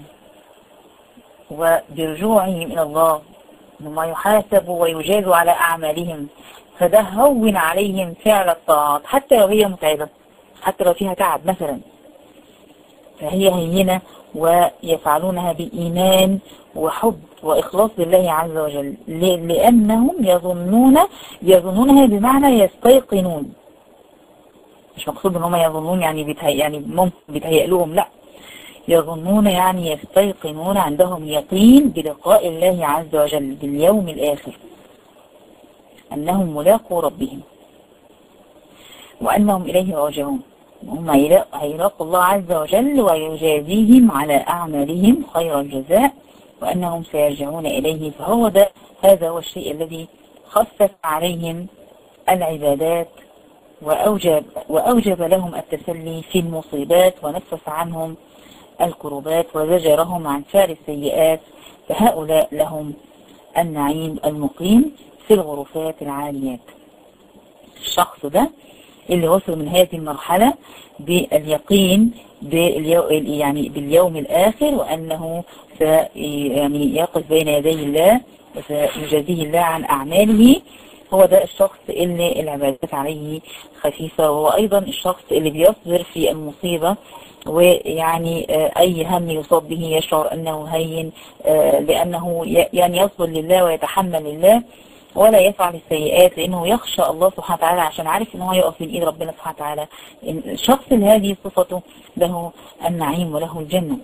وبرجوعهم إلى الله وما يحاسبوا ويجازوا على أعمالهم فده هون عليهم فعل الطاعات حتى لو هي متعبة حتى لو فيها تعب مثلا فهي هينة ويفعلونها بإيمان وحب وإخلاص لله عز وجل لأنهم يظنون يظنونها بمعنى يستيقنون مش مقصود ان هم يظنون يعني بيتهيأ يعني ممكن بيتهيأ لهم لا يظنون يعني يستيقنون عندهم يقين بلقاء الله عز وجل باليوم الآخر أنهم ملاقوا ربهم وأنهم إليه راجعون هم هيلاقوا الله عز وجل ويجازيهم على أعمالهم خير الجزاء وأنهم سيرجعون إليه فهو ده هذا هو الشيء الذي خفف عليهم العبادات وأوجب, وأوجب لهم التسلي في المصيبات ونفس عنهم الكروبات وزجرهم عن فعل السيئات فهؤلاء لهم النعيم المقيم في الغرفات العاليات الشخص ده اللي وصل من هذه المرحلة باليقين باليو يعني باليوم الآخر وأنه يعني يقف بين يدي الله وسيجازيه الله عن أعماله هو ده الشخص اللي العبادات عليه خفيفة وهو أيضا الشخص اللي بيصبر في المصيبة ويعني أي هم يصاب به يشعر أنه هين لأنه يعني يصبر لله ويتحمل لله ولا يفعل السيئات لأنه يخشى الله سبحانه وتعالى عشان عارف أنه يقف من إيد ربنا سبحانه وتعالى الشخص اللي هذه صفته له النعيم وله الجنة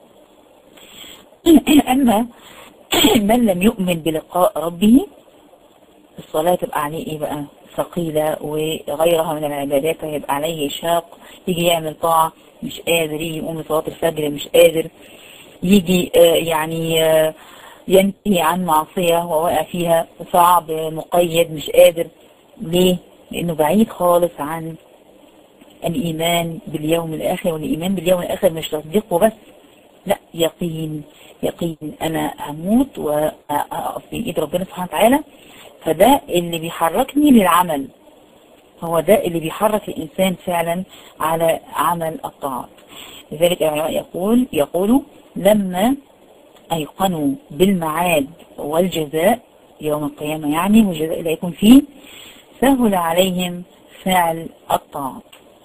أما من لم يؤمن بلقاء ربه الصلاة تبقى عليه إيه بقى ثقيلة وغيرها من العبادات هيبقى عليه شاق يجي يعمل طاعة مش قادر يجي يقوم صلاة الفجر مش قادر يجي يعني ينتهي عن معصية وواقع فيها صعب مقيد مش قادر ليه؟ لأنه بعيد خالص عن الإيمان باليوم الآخر والإيمان باليوم الآخر مش تصديقه بس لا يقين يقين أنا هموت وأقف في إيد ربنا سبحانه وتعالى فده اللي بيحركني للعمل هو ده اللي بيحرك الإنسان فعلا على عمل الطاعات لذلك العلماء يقول يقولوا لما أيقنوا بالمعاد والجزاء يوم القيامة يعني والجزاء اللي هيكون فيه سهل عليهم فعل الطاعات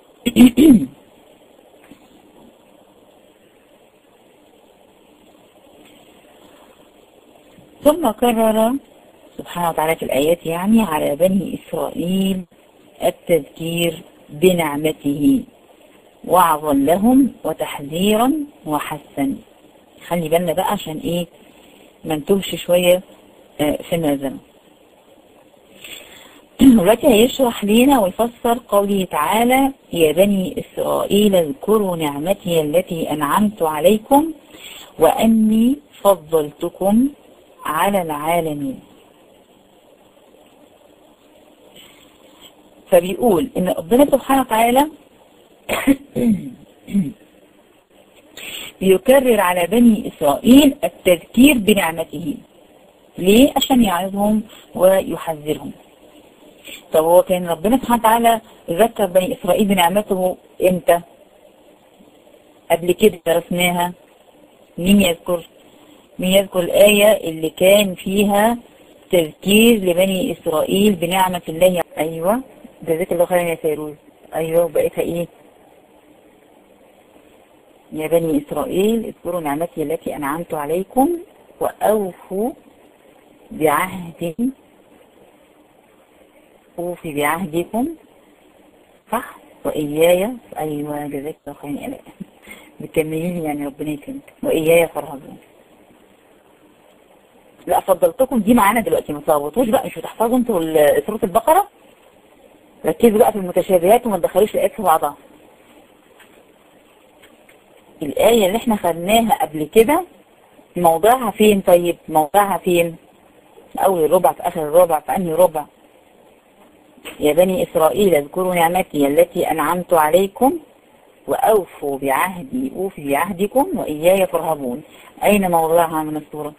ثم كرر سبحانه وتعالى في الآيات يعني على بني إسرائيل التذكير بنعمته وعظا لهم وتحذيرا وحسا خلي بالنا بقى عشان ايه ما نتوهش شوية في المازنة دلوقتي هيشرح لنا ويفسر قوله تعالى يا بني إسرائيل اذكروا نعمتي التي أنعمت عليكم وأني فضلتكم على العالمين فبيقول ان ربنا سبحانه وتعالى بيكرر على بني إسرائيل التذكير بنعمته ليه؟ عشان يعظهم ويحذرهم طب هو كان ربنا سبحانه وتعالى ذكر بني إسرائيل بنعمته امتى؟ قبل كده درسناها مين يذكر؟ مين يذكر الآية اللي كان فيها تذكير لبني إسرائيل بنعمة الله أيوة جزاك الله خيرا يا فيروز أيوة بقيتها إيه؟ يا بني إسرائيل اذكروا نعمتي التي أنعمت عليكم وأوفوا بعهدي أوفي بعهدكم صح وإياي أيوة جزاك الله خير آلاء بتكمليني يعني ربنا يكرمك وإياي فارهبون لا فضلتكم دي معانا دلوقتي ما تلخبطوش بقى مش بتحفظوا انتوا سورة البقرة ركزوا بقى في المتشابهات وما تدخلوش الآيات في بعضها الآية اللي احنا خدناها قبل كده موضعها فين طيب موضعها فين أول الربع في آخر الربع في أنهي ربع يا بني إسرائيل اذكروا نعمتي التي أنعمت عليكم وأوفوا بعهدي أوفي بعهدكم وإياي فارهبون أين موضعها من السورة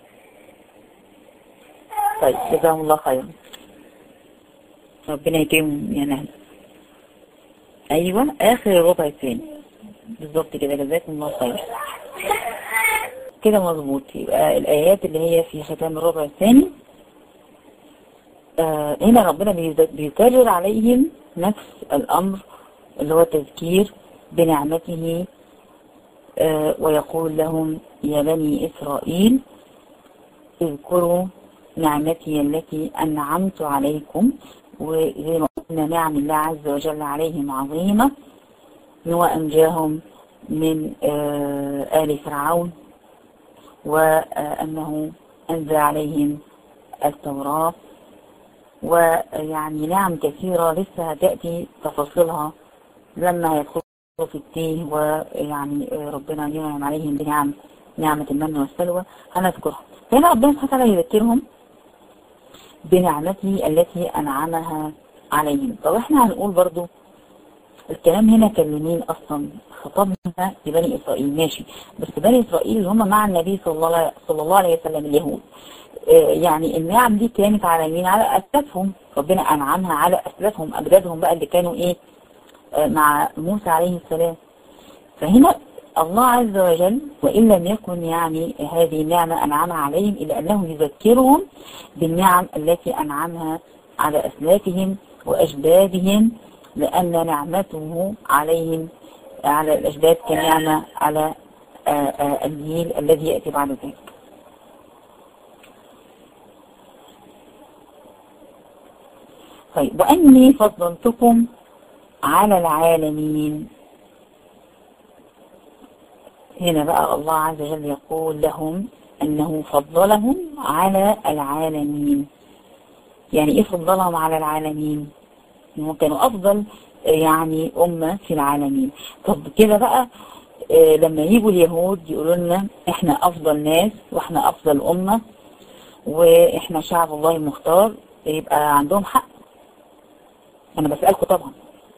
طيب جزاهم الله خيرا ربنا يكرمهم يا نهل أيوة آخر الربع الثاني بالظبط كده جزاكم الله خير كده مظبوط يبقى الآيات اللي هي في ختام الربع الثاني آه هنا ربنا بيكرر عليهم نفس الأمر اللي هو تذكير بنعمته آه ويقول لهم يا بني إسرائيل اذكروا نعمتي التي أنعمت عليكم وزي ما قلنا نعم الله عز وجل عليهم عظيمة هو أنجاهم من آه آل فرعون وأنه أنزل عليهم التوراة ويعني نعم كثيرة لسه هتأتي تفاصيلها لما يدخلوا في التيه ويعني ربنا ينعم عليهم بنعم نعمة المن والسلوى هنذكرها هنا ربنا سبحانه وتعالى يذكرهم بنعمته التي أنعمها عليهم طب احنا هنقول برضو الكلام هنا كان لمين أصلا خطبنا لبني إسرائيل ماشي بس بني إسرائيل اللي هم مع النبي صلى الله, صلى الله عليه وسلم اليهود يعني النعم دي كانت على مين على أسلافهم ربنا أنعمها على أسلافهم أجدادهم بقى اللي كانوا إيه مع موسى عليه السلام فهنا الله عز وجل وإن لم يكن يعني هذه النعمة أنعمها عليهم إلا أنه يذكرهم بالنعم التي أنعمها على أسلافهم وأجدادهم لأن نعمته عليهم على الأجداد كنعمة على الجيل الذي يأتي بعد ذلك طيب وأني فضلتكم على العالمين هنا بقى الله عز وجل يقول لهم أنه فضلهم على العالمين يعني إيه فضلهم على العالمين هم كانوا أفضل يعني أمة في العالمين طب كده بقى لما يجوا اليهود يقولوا لنا احنا أفضل ناس واحنا أفضل أمة واحنا شعب الله المختار يبقى عندهم حق أنا بسألكم طبعا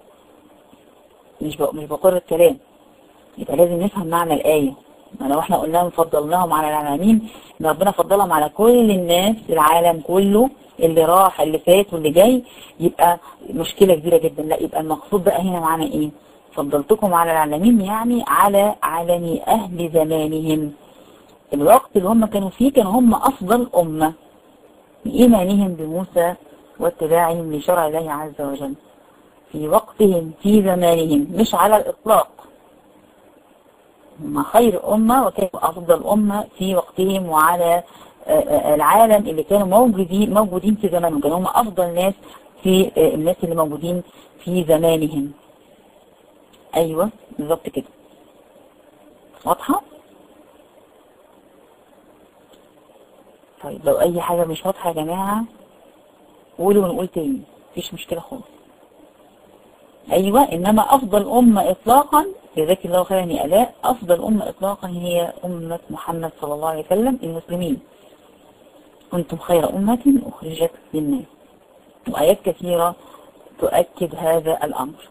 مش مش بقر الكلام يبقى لازم نفهم معنى الآية ما لو احنا قلنا فضلناهم على العالمين ان ربنا فضلهم على كل الناس في العالم كله اللي راح اللي فات واللي جاي يبقى مشكلة كبيرة جدا لا يبقى المقصود بقى هنا معنا ايه فضلتكم على العالمين يعني على عالم اهل زمانهم الوقت اللي هم كانوا فيه كانوا هم افضل امة بإيمانهم بموسى واتباعهم لشرع الله عز وجل في وقتهم في زمانهم مش على الإطلاق هم خير أمة وكانوا أفضل أمة في وقتهم وعلى العالم اللي كانوا موجودين موجودين في زمانهم كانوا هم أفضل ناس في الناس اللي موجودين في زمانهم أيوة بالظبط كده واضحة؟ طيب لو أي حاجة مش واضحة يا جماعة قولوا ونقول تاني مفيش مشكلة خالص أيوة إنما أفضل أمة إطلاقا جزاك الله خيرا يا آلاء أفضل أمة إطلاقا هي أمة محمد صلى الله عليه وسلم المسلمين كنتم خير أمة أخرجت للناس وآيات كثيرة تؤكد هذا الأمر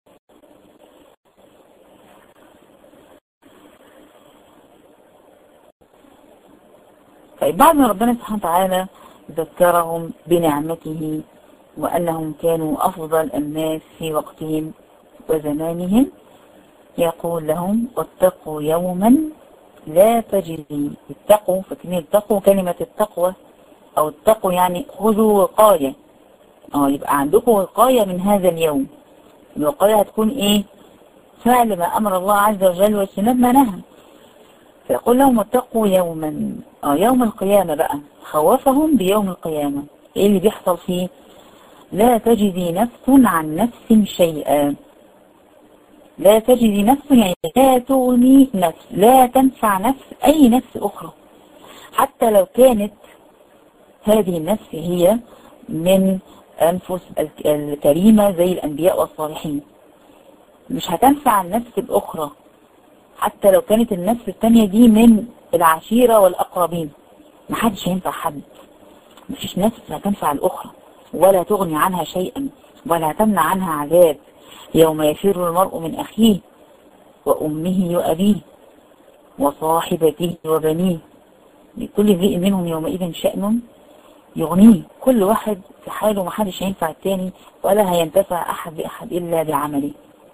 طيب بعد ما ربنا سبحانه وتعالى ذكرهم بنعمته وأنهم كانوا أفضل الناس في وقتهم وزمانهم يقول لهم واتقوا يوما لا تجزي اتقوا فكلمة اتقوا كلمة التقوى أو اتقوا يعني خذوا وقاية اه يبقى عندكم وقاية من هذا اليوم الوقاية هتكون ايه فعل ما أمر الله عز وجل واجتناب ما نهى فيقول لهم اتقوا يوما اه يوم القيامة بقى خوفهم بيوم القيامة ايه اللي بيحصل فيه لا تجدي نفس عن نفس شيئا لا تجدي نفس يعني لا تغني نفس لا تنفع نفس أي نفس أخرى حتى لو كانت هذه النفس هي من أنفس الكريمة زي الأنبياء والصالحين مش هتنفع النفس الأخرى حتى لو كانت النفس الثانية دي من العشيرة والأقربين محدش هينفع حد مفيش نفس هتنفع الأخرى ولا تغني عنها شيئا ولا تمنع عنها عذاب يوم يفر المرء من أخيه وأمه وأبيه وصاحبته وبنيه لكل امرئ منهم يومئذ شأن يغنيه كل واحد في حاله محدش هينفع التاني ولا هينتفع أحد بأحد إلا بعمله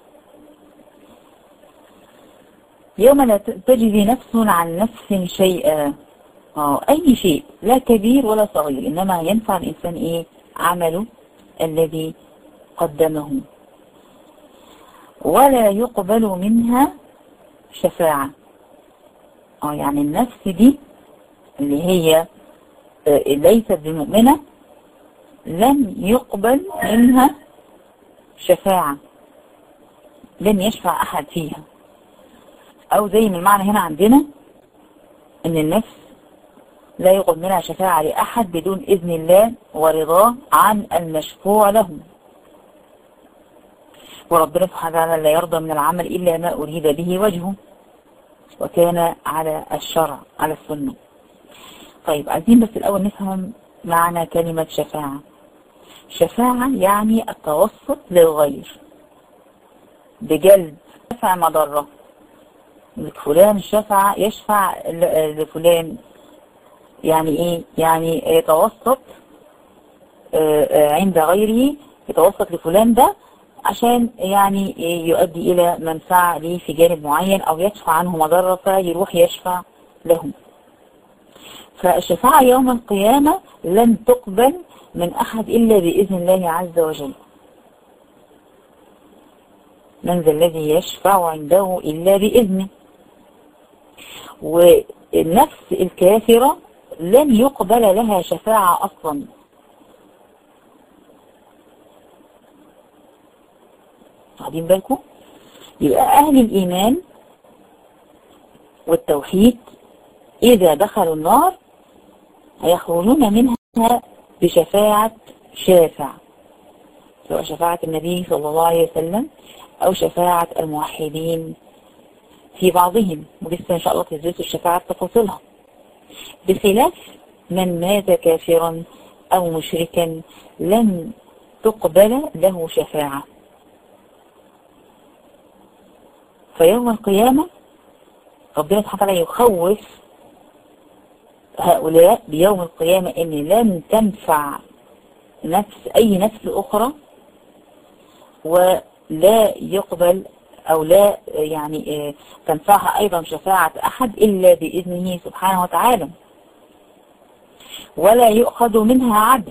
يوم لا تجزي نفس عن نفس شيئا اه أي شيء لا كبير ولا صغير إنما ينفع الإنسان إيه عمله الذي قدمه ولا يقبل منها شفاعة اه يعني النفس دي اللي هي ليست بمؤمنة لن يقبل منها شفاعة لن يشفع أحد فيها أو زي ما المعنى هنا عندنا إن النفس لا يقبل منها شفاعة لأحد بدون إذن الله ورضاه عن المشفوع له وربنا سبحانه وتعالى لا يرضى من العمل إلا ما أريد به وجهه وكان على الشرع على السنة طيب عايزين بس الأول نفهم معنى كلمة شفاعة شفاعة يعني التوسط للغير بجلب شفع مضرة فلان شفع يشفع لفلان يعني ايه يعني يتوسط عند غيره يتوسط لفلان ده عشان يعني يؤدي إلى منفعة ليه في جانب معين أو يدفع عنه مضرة فيروح يشفع له فالشفاعة يوم القيامة لن تقبل من أحد إلا بإذن الله عز وجل من ذا الذي يشفع عنده إلا بإذنه والنفس الكافرة لن يقبل لها شفاعة أصلا واخدين بالكم يبقى أهل الإيمان والتوحيد إذا دخلوا النار هيخرجون منها بشفاعة شافع سواء شفاعة النبي صلى الله عليه وسلم أو شفاعة الموحدين في بعضهم ولسه إن شاء الله تدرسوا الشفاعة بتفاصيلها بخلاف من مات كافرا أو مشركا لن تقبل له شفاعة فيوم القيامة ربنا سبحانه وتعالى يخوف هؤلاء بيوم القيامة ان لن تنفع نفس اي نفس اخرى ولا يقبل او لا يعني تنفعها ايضا شفاعة احد الا باذنه سبحانه وتعالى ولا يؤخذ منها عدل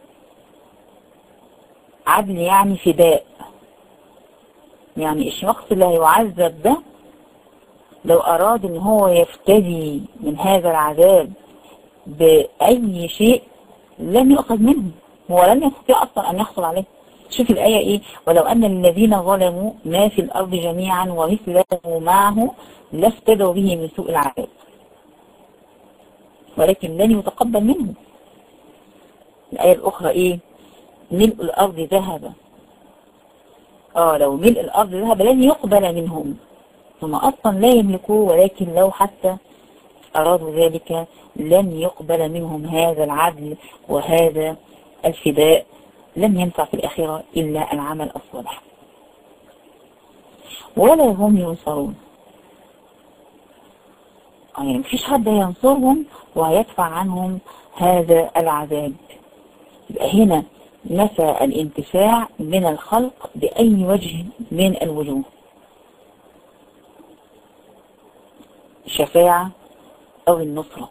عدل يعني فداء يعني الشخص اللي هيعذب ده لو أراد ان هو يفتدي من هذا العذاب بأي شيء لن يؤخذ منه هو لن يستطيع أصلا أن يحصل عليه شوف الآية إيه ولو أن الذين ظلموا ما في الأرض جميعا ومثله معه لافتدوا به من سوء العذاب ولكن لن يتقبل منه الآية الأخرى إيه ملء الأرض ذهبا اه لو ملء الأرض ذهب لن يقبل منهم هم أصلا لا يملكوه ولكن لو حتى أرادوا ذلك لن يقبل منهم هذا العدل وهذا الفداء لم ينفع في الآخرة إلا العمل الصالح ولا هم ينصرون يعني مفيش حد ينصرهم وهيدفع عنهم هذا العذاب يبقى هنا نفى الانتفاع من الخلق بأي وجه من الوجوه الشفاعة أو النصرة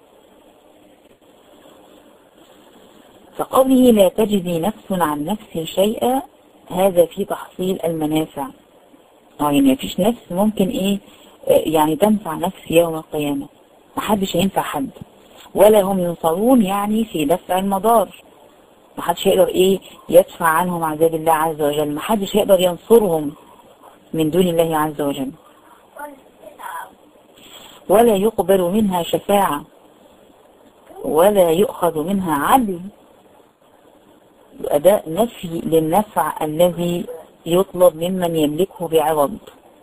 فقوله لا تجزي نفس عن نفس شيئا هذا في تحصيل المنافع يعني مفيش نفس ممكن ايه يعني تنفع نفس يوم القيامة محدش هينفع حد ولا هم ينصرون يعني في دفع المضار محدش هيقدر ايه يدفع عنهم عذاب الله عز وجل محدش هيقدر ينصرهم من دون الله عز وجل ولا يقبل منها شفاعة ولا يؤخذ منها عدل أداء نفي للنفع الذي يطلب ممن يملكه بعوض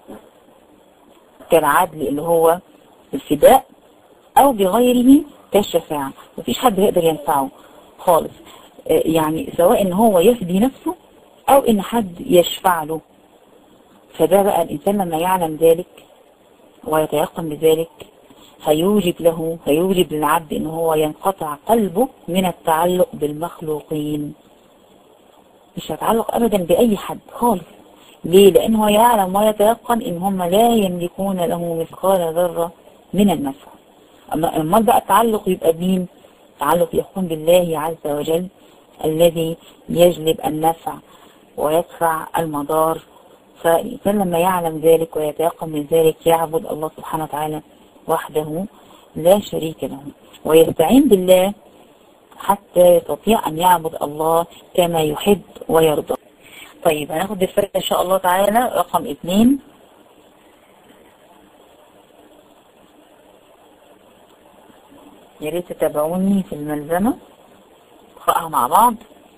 كالعدل اللي هو الفداء أو بغيره كالشفاعة مفيش حد يقدر ينفعه خالص يعني سواء ان هو يفدي نفسه او ان حد يشفع له فده بقى الانسان لما يعلم ذلك ويتيقن بذلك هيوجب له هيوجب للعبد ان هو ينقطع قلبه من التعلق بالمخلوقين مش هيتعلق ابدا باي حد خالص ليه لانه يعلم ويتيقن ان هم لا يملكون له مثقال ذرة من النفع اما امال بقى التعلق يبقى بمين التعلق يكون بالله عز وجل الذي يجلب النفع ويدفع المضار فالإنسان لما يعلم ذلك ويتيقن من ذلك يعبد الله سبحانه وتعالى وحده لا شريك له ويستعين بالله حتى يستطيع أن يعبد الله كما يحب ويرضى طيب هناخد الفرق إن شاء الله تعالى رقم اثنين يا ريت تتابعوني في الملزمة نقرأها مع بعض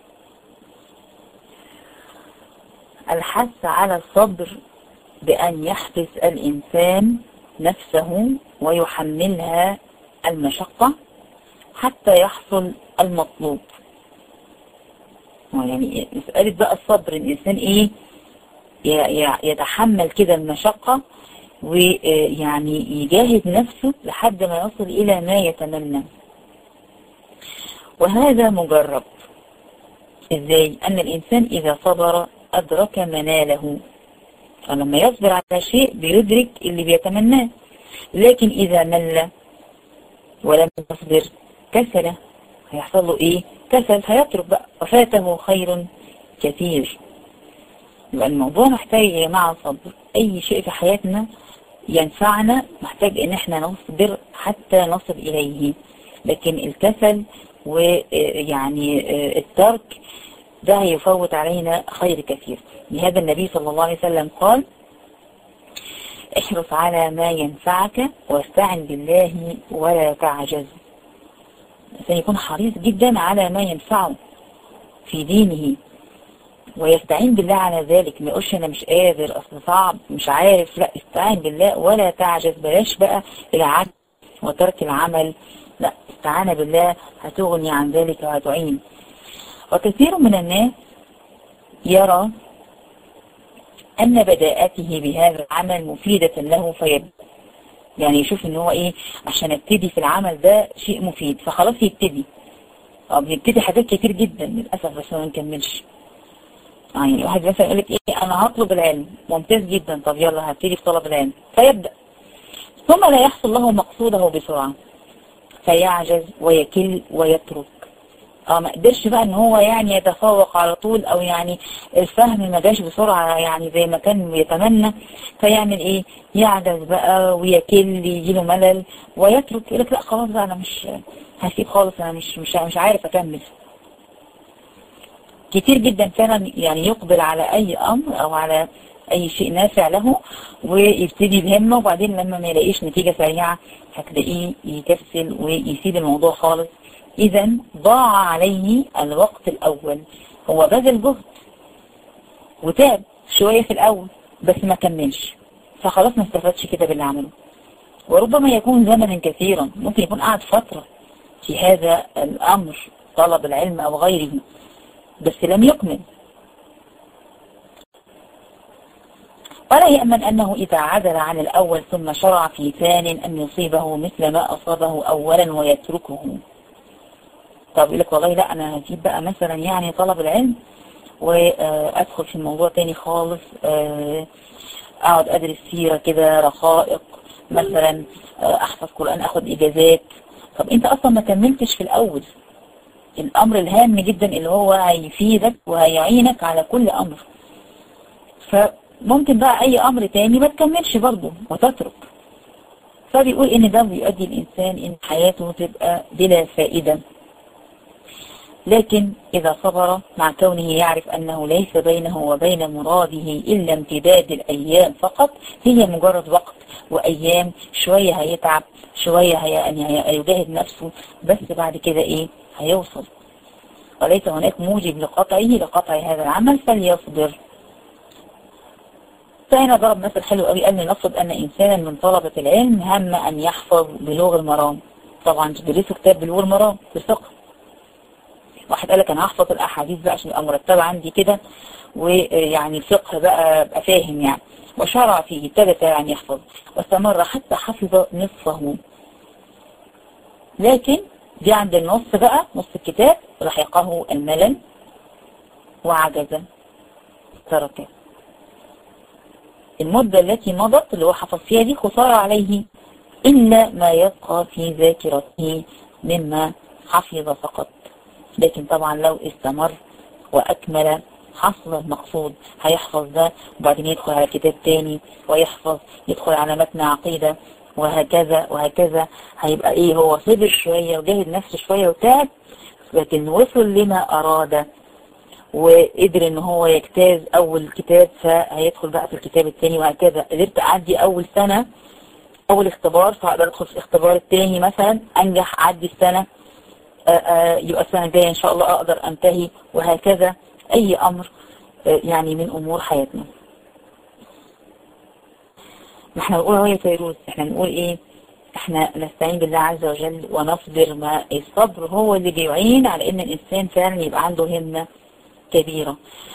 الحث على الصبر بأن يحبس الإنسان نفسه ويحملها المشقة حتى يحصل المطلوب يعني مسألة بقى الصبر الإنسان إيه يتحمل كده المشقة ويعني يجاهد نفسه لحد ما يصل إلى ما يتمنى وهذا مجرب ازاي ان الانسان اذا صبر ادرك مناله فلما يصبر على شيء بيدرك اللي بيتمناه لكن اذا مل ولم يصبر كسل هيحصل له ايه كسل هيترك بقى وفاته خير كثير يبقى الموضوع محتاج يا جماعه صبر اي شيء في حياتنا ينفعنا محتاج ان احنا نصبر حتى نصل اليه لكن الكسل ويعني الترك ده هيفوت علينا خير كثير لهذا النبي صلى الله عليه وسلم قال احرص على ما ينفعك واستعن بالله ولا تعجز الإنسان يكون حريص جدا على ما ينفعه في دينه ويستعين بالله على ذلك ما يقولش انا مش قادر اصل صعب مش عارف لا استعين بالله ولا تعجز بلاش بقى العجز وترك العمل لا استعانة بالله هتغني عن ذلك وهتعين وكثير من الناس يرى أن بداءته بهذا العمل مفيدة له فيبدأ يعني يشوف ان هو ايه عشان ابتدي في العمل ده شيء مفيد فخلاص يبتدي اه بيبتدي حاجات كتير جدا للأسف بس ما نكملش اه يعني واحد مثلا يقول لك ايه انا هطلب العلم ممتاز جدا طب يلا هبتدي في طلب العلم فيبدأ ثم لا يحصل له مقصوده بسرعة فيعجز ويكل ويترك اه ما قدرش بقى ان هو يعني يتفوق على طول او يعني الفهم ما جاش بسرعة يعني زي ما كان يتمنى فيعمل ايه يعجز بقى ويكل يجيله ملل ويترك يقول لك لا خلاص بقى انا مش هسيب خالص انا مش مش مش عارف اكمل كتير جدا فعلا يعني يقبل على اي امر او على اي شيء نافع له ويبتدي بهمه وبعدين لما ما يلاقيش نتيجة سريعة هتلاقيه يكسل ويسيب الموضوع خالص اذا ضاع عليه الوقت الاول هو بذل جهد وتاب شوية في الاول بس ما كملش فخلاص ما استفادش كده باللي عمله وربما يكون زمنا كثيرا ممكن يكون قعد فترة في هذا الامر طلب العلم او غيره بس لم يكمل ولا يأمن أنه إذا عدل عن الأول ثم شرع في ثان أن يصيبه مثل ما أصابه أولا ويتركه طب يقول لك والله لا أنا هجيب بقى مثلا يعني طلب العلم وأدخل في الموضوع تاني خالص أقعد أدرس سيرة كده رقائق مثلا أحفظ قرآن أخد إجازات طب أنت أصلا ما كملتش في الأول الأمر الهام جدا اللي هو هيفيدك وهيعينك على كل أمر ف ممكن بقى اي امر تاني ما تكملش برضه وتترك فبيقول ان ده بيؤدي الانسان ان حياته تبقى بلا فائدة لكن إذا صبر مع كونه يعرف أنه ليس بينه وبين مراده إلا امتداد الأيام فقط هي مجرد وقت وأيام شوية هيتعب شوية هي يعني هيجاهد نفسه بس بعد كده إيه هيوصل وليس هناك موجب لقطعه لقطع هذا العمل فليصبر فهنا ضرب مثل حلو قوي قال نفرض أن إنسانا من طلبة العلم هم أن يحفظ بلوغ المرام طبعا تدرسوا كتاب بلوغ المرام في الفقه واحد قال لك انا هحفظ الاحاديث بقى عشان ابقى مرتبه عندي كده ويعني الفقه بقى ابقى فاهم يعني وشرع فيه ابتدى يعني يحفظ واستمر حتى حفظ نصفه لكن دي عند النص بقى نص الكتاب لحقه الملل وعجز تركه المدة التي مضت اللي هو حفظ فيها دي خسارة عليه إلا ما يبقى في ذاكرته مما حفظ فقط لكن طبعا لو استمر وأكمل حصل المقصود هيحفظ ده وبعدين يدخل على كتاب تاني ويحفظ يدخل على متن عقيدة وهكذا وهكذا هيبقى ايه هو صبر شوية وجاهد نفسه شوية وتعب لكن وصل لما أراد وقدر ان هو يجتاز اول كتاب فهيدخل بقى في الكتاب التاني وهكذا قدرت اعدي اول سنة اول اختبار فهقدر ادخل في الاختبار التاني مثلا انجح اعدي السنة يبقى السنة الجاية ان شاء الله اقدر انتهي وهكذا اي امر يعني من امور حياتنا ما احنا بنقول اهو يا فيروز احنا بنقول ايه احنا نستعين بالله عز وجل ونصبر ما الصبر هو اللي بيعين على ان الانسان فعلا يبقى عنده همة كبيرة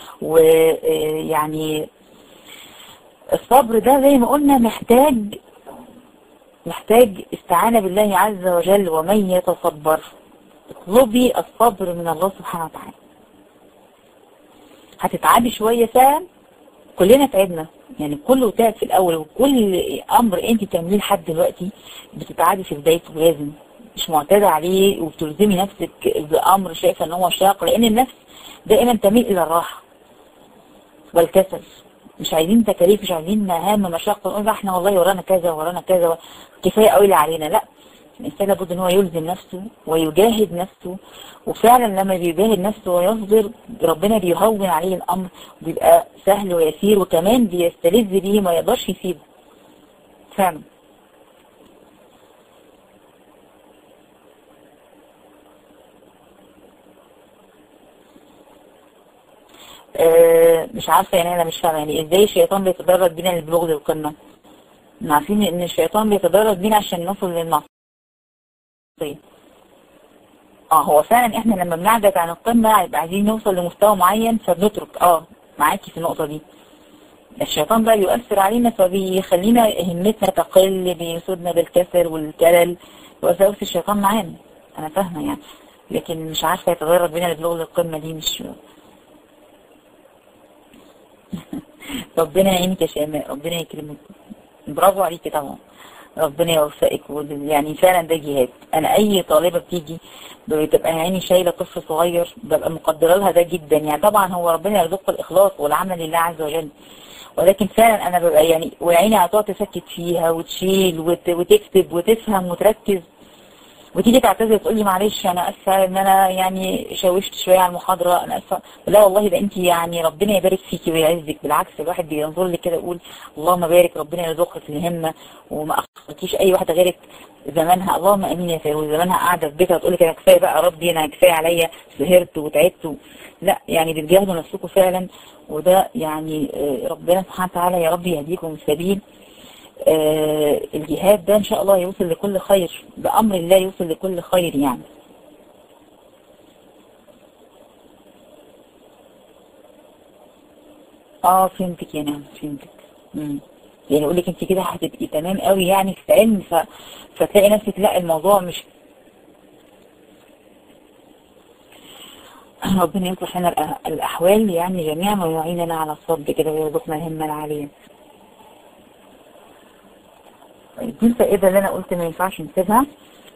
ويعني الصبر ده زي ما قلنا محتاج محتاج استعانة بالله عز وجل ومن يتصبر اطلبي الصبر من الله سبحانه وتعالى هتتعبي شوية فعلا كلنا تعبنا يعني كله تعب في الاول وكل امر انت بتعمليه لحد دلوقتي بتتعبي في بدايته لازم مش معتادة عليه وبتلزمي نفسك بامر شايفه ان هو شاق لان النفس دائما تميل الى الراحة والكسل مش عايزين تكاليف مش عايزين مهام مشاق نقول احنا والله ورانا كذا ورانا كذا كفايه قوي اللي علينا لا الإنسان لابد ان هو يلزم نفسه ويجاهد نفسه وفعلا لما بيجاهد نفسه ويصبر ربنا بيهون عليه الأمر وبيبقى سهل ويسير وكمان بيستلذ بيه ما يقدرش يسيبه فعلا آه مش عارفة يعني أنا مش فاهمة يعني إزاي الشيطان بيتدرج بينا للبلوغ للقمة عارفين إن الشيطان بيتدرج بينا عشان نصل للمعصية اه هو فعلا احنا لما بنعجز عن القمة يبقى عايزين نوصل لمستوى معين فبنترك اه معاكي في النقطة دي الشيطان بقى يؤثر علينا فبيخلينا همتنا تقل بيصيبنا بالكسل والكلل وساوس الشيطان معانا انا فاهمة يعني لكن مش عارفة يتغير بينا البلوغ للقمة دي مش ربنا يعينك يا شيماء ربنا يكرمك برافو عليكي طبعا ربنا يوفقك يعني فعلا ده جهاد انا اي طالبة بتيجي بتبقى يعني شايلة طفل صغير ببقى مقدرة لها ده جدا يعني طبعا هو ربنا يرزقها الاخلاص والعمل لله عز وجل ولكن فعلا انا ببقى يعني وعيني هتقعد تسكت فيها وتشيل وت... وتكتب وتفهم وتركز وتيجي تعتذر تقول لي معلش انا اسفه ان انا يعني شوشت شويه على المحاضره انا اسفه لا والله ده انت يعني ربنا يبارك فيكي ويعزك بالعكس الواحد بينظر لي كده يقول اللهم بارك ربنا يرزقك الهمه وما اخرتيش اي واحده غيرك زمانها اللهم امين يا فيروز زمانها قاعده في بيتها تقول لك انا كفايه بقى ربي انا كفايه عليا سهرت وتعبت لا يعني بتجاهدوا نفسكم فعلا وده يعني ربنا سبحانه وتعالى يا رب يهديكم السبيل آه الجهاد ده ان شاء الله يوصل لكل خير بامر الله يوصل لكل خير يعني اه فهمتك يا نعم فهمتك امم يعني اقول لك انت كده هتبقي تمام قوي يعني في علم ف... فتلاقي نفسك لا الموضوع مش ربنا يصلح لنا الاحوال يعني جميعا ويعيننا على الصبر كده ويرزقنا الهمه العاليه دي الفائدة اللي انا قلت ما ينفعش نسيبها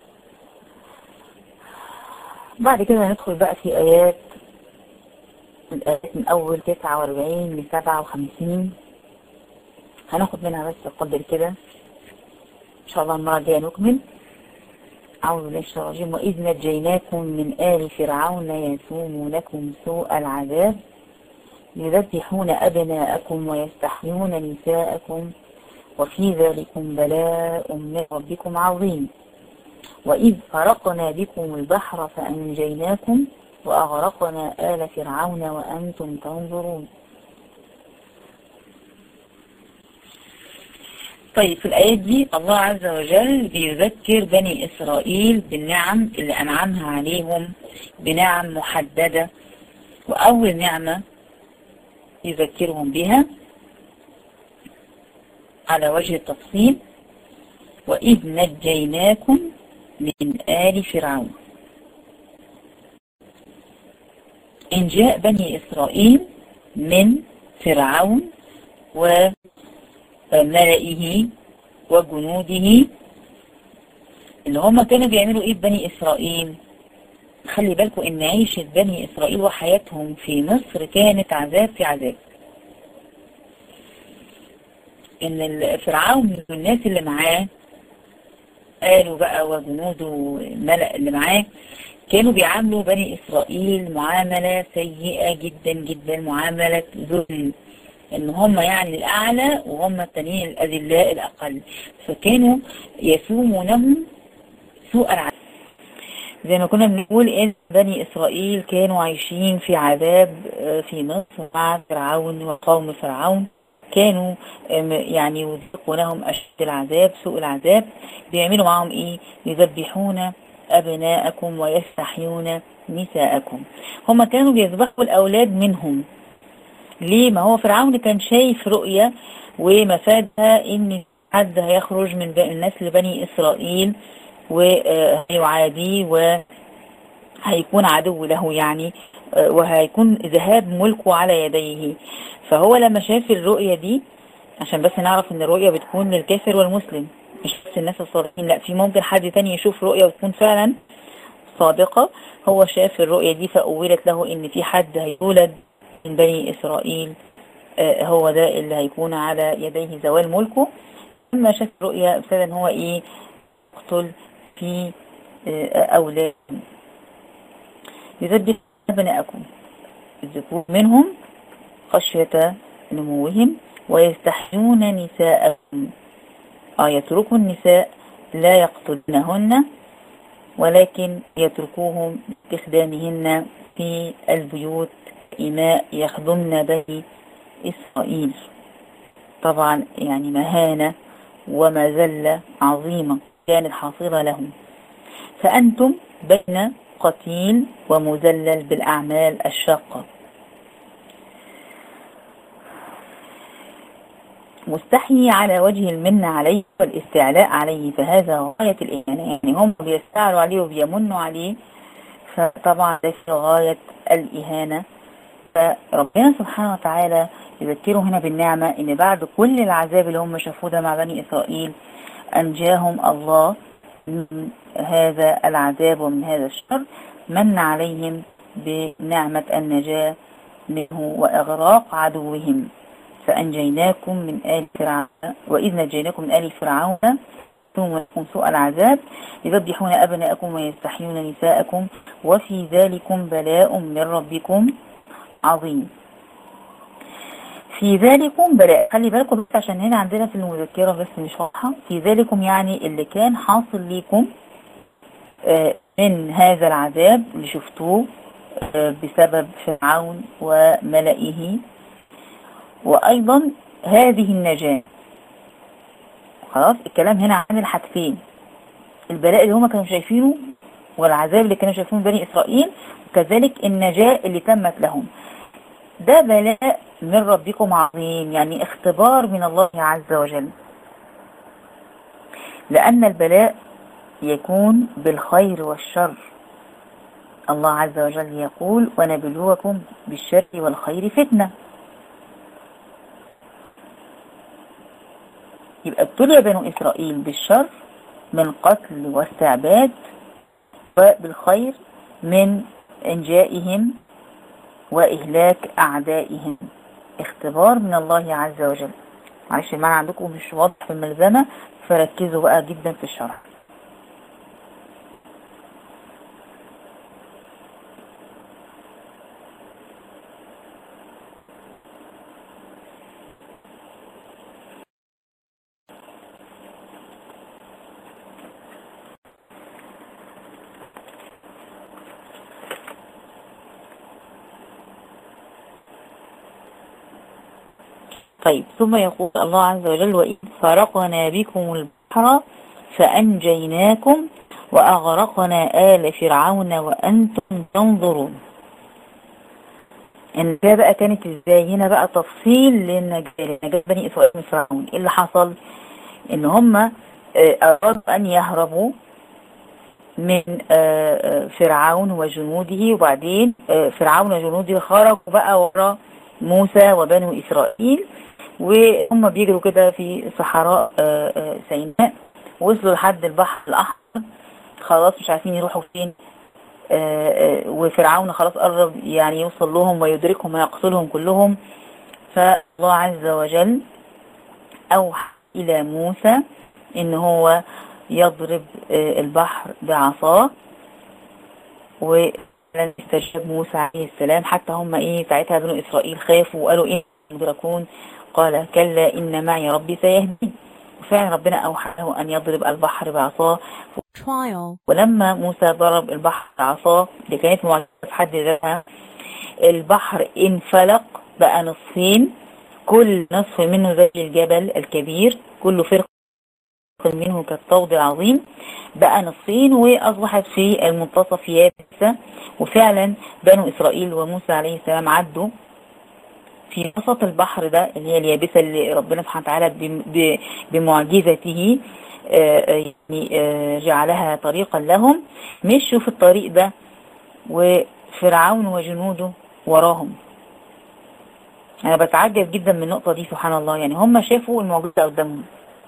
بعد كده ندخل بقى في ايات الآيات من اول 49 ل 57 هناخد منها بس قدر كده إن شاء الله المرة الجاية نكمل أعوذ بالله من الشيطان الرجيم وإذ نجيناكم من آل فرعون يسومونكم سوء العذاب يذبحون أبناءكم ويستحيون نساءكم وفي ذلكم بلاء من ربكم عظيم وإذ فرقنا بكم البحر فأنجيناكم وأغرقنا آل فرعون وأنتم تنظرون طيب في الآيات دي الله عز وجل بيذكر بني إسرائيل بالنعم اللي أنعمها عليهم بنعم محددة وأول نعمة يذكرهم بها على وجه التفصيل وإذ نجيناكم من آل فرعون إنجاء بني إسرائيل من فرعون وملئه وجنوده اللي هم كانوا بيعملوا إيه بني إسرائيل خلي بالكم إن عيشة بني إسرائيل وحياتهم في مصر كانت عذاب في عذاب إن فرعون والناس اللي معاه قالوا بقى وجنوده والملأ اللي معاه كانوا بيعاملوا بني إسرائيل معاملة سيئة جدا جدا معاملة ذل ان هم يعني الأعلى وهم التانيين الأذلاء الأقل فكانوا يسومونهم سوء العذاب زي ما كنا بنقول ان بني إسرائيل كانوا عايشين في عذاب في مصر مع فرعون وقوم فرعون كانوا يعني يذيقونهم أشد العذاب سوء العذاب بيعملوا معهم إيه يذبحون أبناءكم ويستحيون نساءكم هم كانوا بيذبحوا الأولاد منهم ليه ما هو فرعون كان شايف رؤية ومفادها إن حد هيخرج من الناس لبني إسرائيل وهيعاديه وهيكون عدو له يعني وهيكون ذهاب ملكه على يديه فهو لما شاف الرؤية دي عشان بس نعرف ان الرؤية بتكون للكافر والمسلم مش بس الناس الصالحين لا في ممكن حد تاني يشوف رؤية وتكون فعلا صادقة هو شاف الرؤية دي فأولت له ان في حد هيولد من بني إسرائيل هو ده اللي هيكون على يديه زوال ملكه لما شاف الرؤية ابتدى ان هو ايه يقتل في أولاد يذبح أبناءكم الذكور منهم خشية نموهم ويستحيون نساءهم آه يتركوا النساء لا يقتلنهن ولكن يتركوهم باستخدامهن في البيوت إماء يخدمن بني إسرائيل طبعا يعني مهانة ومذلة عظيمة كانت حاصلة لهم فأنتم بين قتيل ومذلل بالأعمال الشاقة مستحي على وجه المن عليه والاستعلاء عليه فهذا غاية الإهانة يعني هم بيستعلوا عليه وبيمنوا عليه فطبعا ده في غاية الإهانة فربنا سبحانه وتعالى يذكره هنا بالنعمة إن بعد كل العذاب اللي هم شافوه ده مع بني إسرائيل أنجاهم الله من هذا العذاب ومن هذا الشر من عليهم بنعمة النجاة منه وإغراق عدوهم فأنجيناكم من آل فرعون وإذ نجيناكم من آل فرعون ثم لكم سوء العذاب يذبحون أبناءكم ويستحيون نساءكم وفي ذلكم بلاء من ربكم عظيم في ذلكم بلاء خلي بالكم بس عشان هنا عندنا في المذكرة بس مش واضحة في ذلكم يعني اللي كان حاصل ليكم من هذا العذاب اللي شفتوه بسبب فرعون وملئه وأيضا هذه النجاة خلاص الكلام هنا عن الحاجتين البلاء اللي هم كانوا شايفينه والعذاب اللي كانوا شايفينه بني إسرائيل وكذلك النجاة اللي تمت لهم ده بلاء من ربكم عظيم يعني اختبار من الله عز وجل لأن البلاء يكون بالخير والشر الله عز وجل يقول ونبلوكم بالشر والخير فتنة يبقى ابتلي بنو إسرائيل بالشر من قتل واستعباد وبالخير من إنجائهم وإهلاك أعدائهم اختبار من الله عز وجل معلش المعنى عندكم مش واضح في الملزمة فركزوا بقى جدا في الشرح طيب ثم يقول الله عز وجل وإذ فرقنا بكم البحر فأنجيناكم وأغرقنا آل فرعون وأنتم تنظرون النجاة بقى كانت ازاي هنا بقى تفصيل للنجاة نجاة بني إسرائيل من فرعون ايه اللي حصل ان هم أرادوا أن يهربوا من فرعون وجنوده وبعدين فرعون وجنوده خرجوا بقى وراء موسى وبنو إسرائيل وهم بيجروا كده في صحراء سيناء وصلوا لحد البحر الأحمر خلاص مش عارفين يروحوا فين وفرعون خلاص قرب يعني يوصل لهم ويدركهم ويقتلهم كلهم فالله عز وجل أوحى إلى موسى إن هو يضرب البحر بعصاه ولن استجاب موسى عليه السلام حتى هم ايه ساعتها بنو اسرائيل خافوا وقالوا ايه يدركون قال كلا ان معي ربي سيهدين وفعلا ربنا اوحى له ان يضرب البحر بعصاه ولما موسى ضرب البحر بعصاه اللي كانت معجزه في حد ذاتها البحر انفلق بقى نصفين كل نصف منه زي الجبل الكبير كل فرق منه كالطود العظيم بقى نصفين واصبحت في المنتصف يابسه وفعلا بنو اسرائيل وموسى عليه السلام عدوا في وسط البحر ده اللي هي اليابسه اللي ربنا سبحانه وتعالى بمعجزته يعني جعلها طريقا لهم مشوا في الطريق ده وفرعون وجنوده وراهم انا بتعجب جدا من النقطه دي سبحان الله يعني هم شافوا المعجزه قدامهم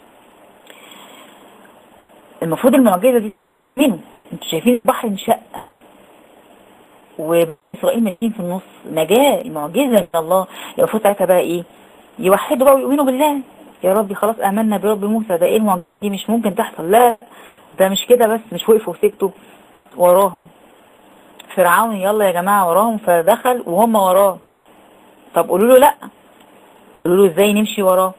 المفروض المعجزة دي منه انتوا شايفين البحر انشق وإسرائيل ماشيين في النص نجاة معجزة من الله المفروض ساعتها بقى ايه يوحدوا بقى ويؤمنوا بالله يا ربي خلاص آمنا برب موسى ده ايه المعجزة دي مش ممكن تحصل لا ده مش كده بس مش وقفوا وسكتوا وراهم فرعون يلا يا جماعة وراهم فدخل وهم وراه طب قولوا له لا قولوا له ازاي نمشي وراه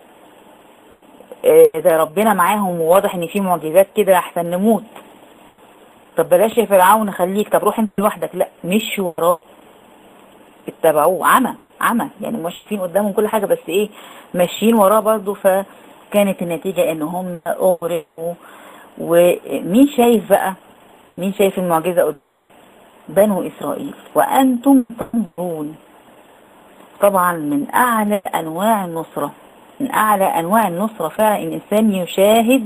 ده ربنا معاهم وواضح ان في معجزات كده احسن نموت طب بلاش يا فرعون خليك طب روح انت لوحدك لا مش وراه اتبعوه عمى عمى يعني ماشيين قدامهم كل حاجه بس ايه ماشيين وراه برضه فكانت النتيجه ان هم اغرقوا ومين شايف بقى مين شايف المعجزه قدام بنو اسرائيل وانتم تنظرون طبعا من اعلى انواع النصره من أعلى أنواع النصرة فعلا الإنسان يشاهد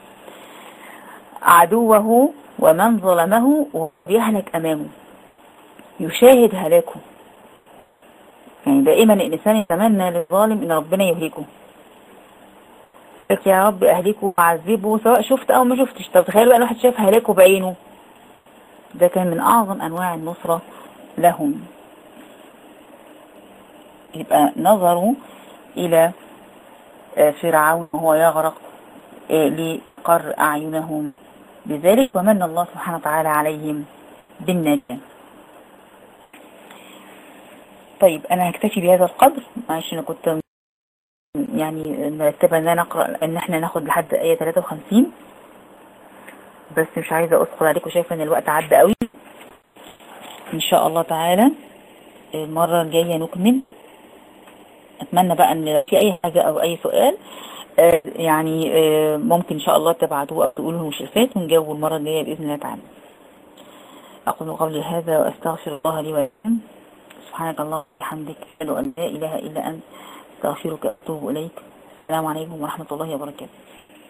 عدوه ومن ظلمه ويهلك أمامه يشاهد هلاكه يعني دائما الإنسان يتمنى للظالم إن ربنا يهلكه يا رب أهلكه وعذبه سواء شفت أو ما شفتش طب تخيلوا بقى الواحد شاف هلاكه بعينه ده كان من أعظم أنواع النصرة لهم يبقى نظروا إلى فرعون وهو يغرق لقر أعينهم بذلك ومن الله سبحانه وتعالى عليهم بالنجاة طيب أنا هكتفي بهذا القدر معلش أنا كنت يعني مرتبة ان انا اقرأ ان احنا ناخد لحد اية 53 بس مش عايزة اثقل عليكم شايفة ان الوقت عدى قوي ان شاء الله تعالى المرة الجاية نكمل اتمنى بقى ان في اي حاجة او اي سؤال آه يعني آه ممكن ان شاء الله تبعتوه او تقولوا المشرفات ونجاوب المرة الجاية باذن الله تعالى اقول قولي هذا واستغفر الله لي ولكم سبحانك اللهم وبحمدك اشهد ان لا اله الا انت استغفرك واتوب اليك السلام عليكم ورحمة الله وبركاته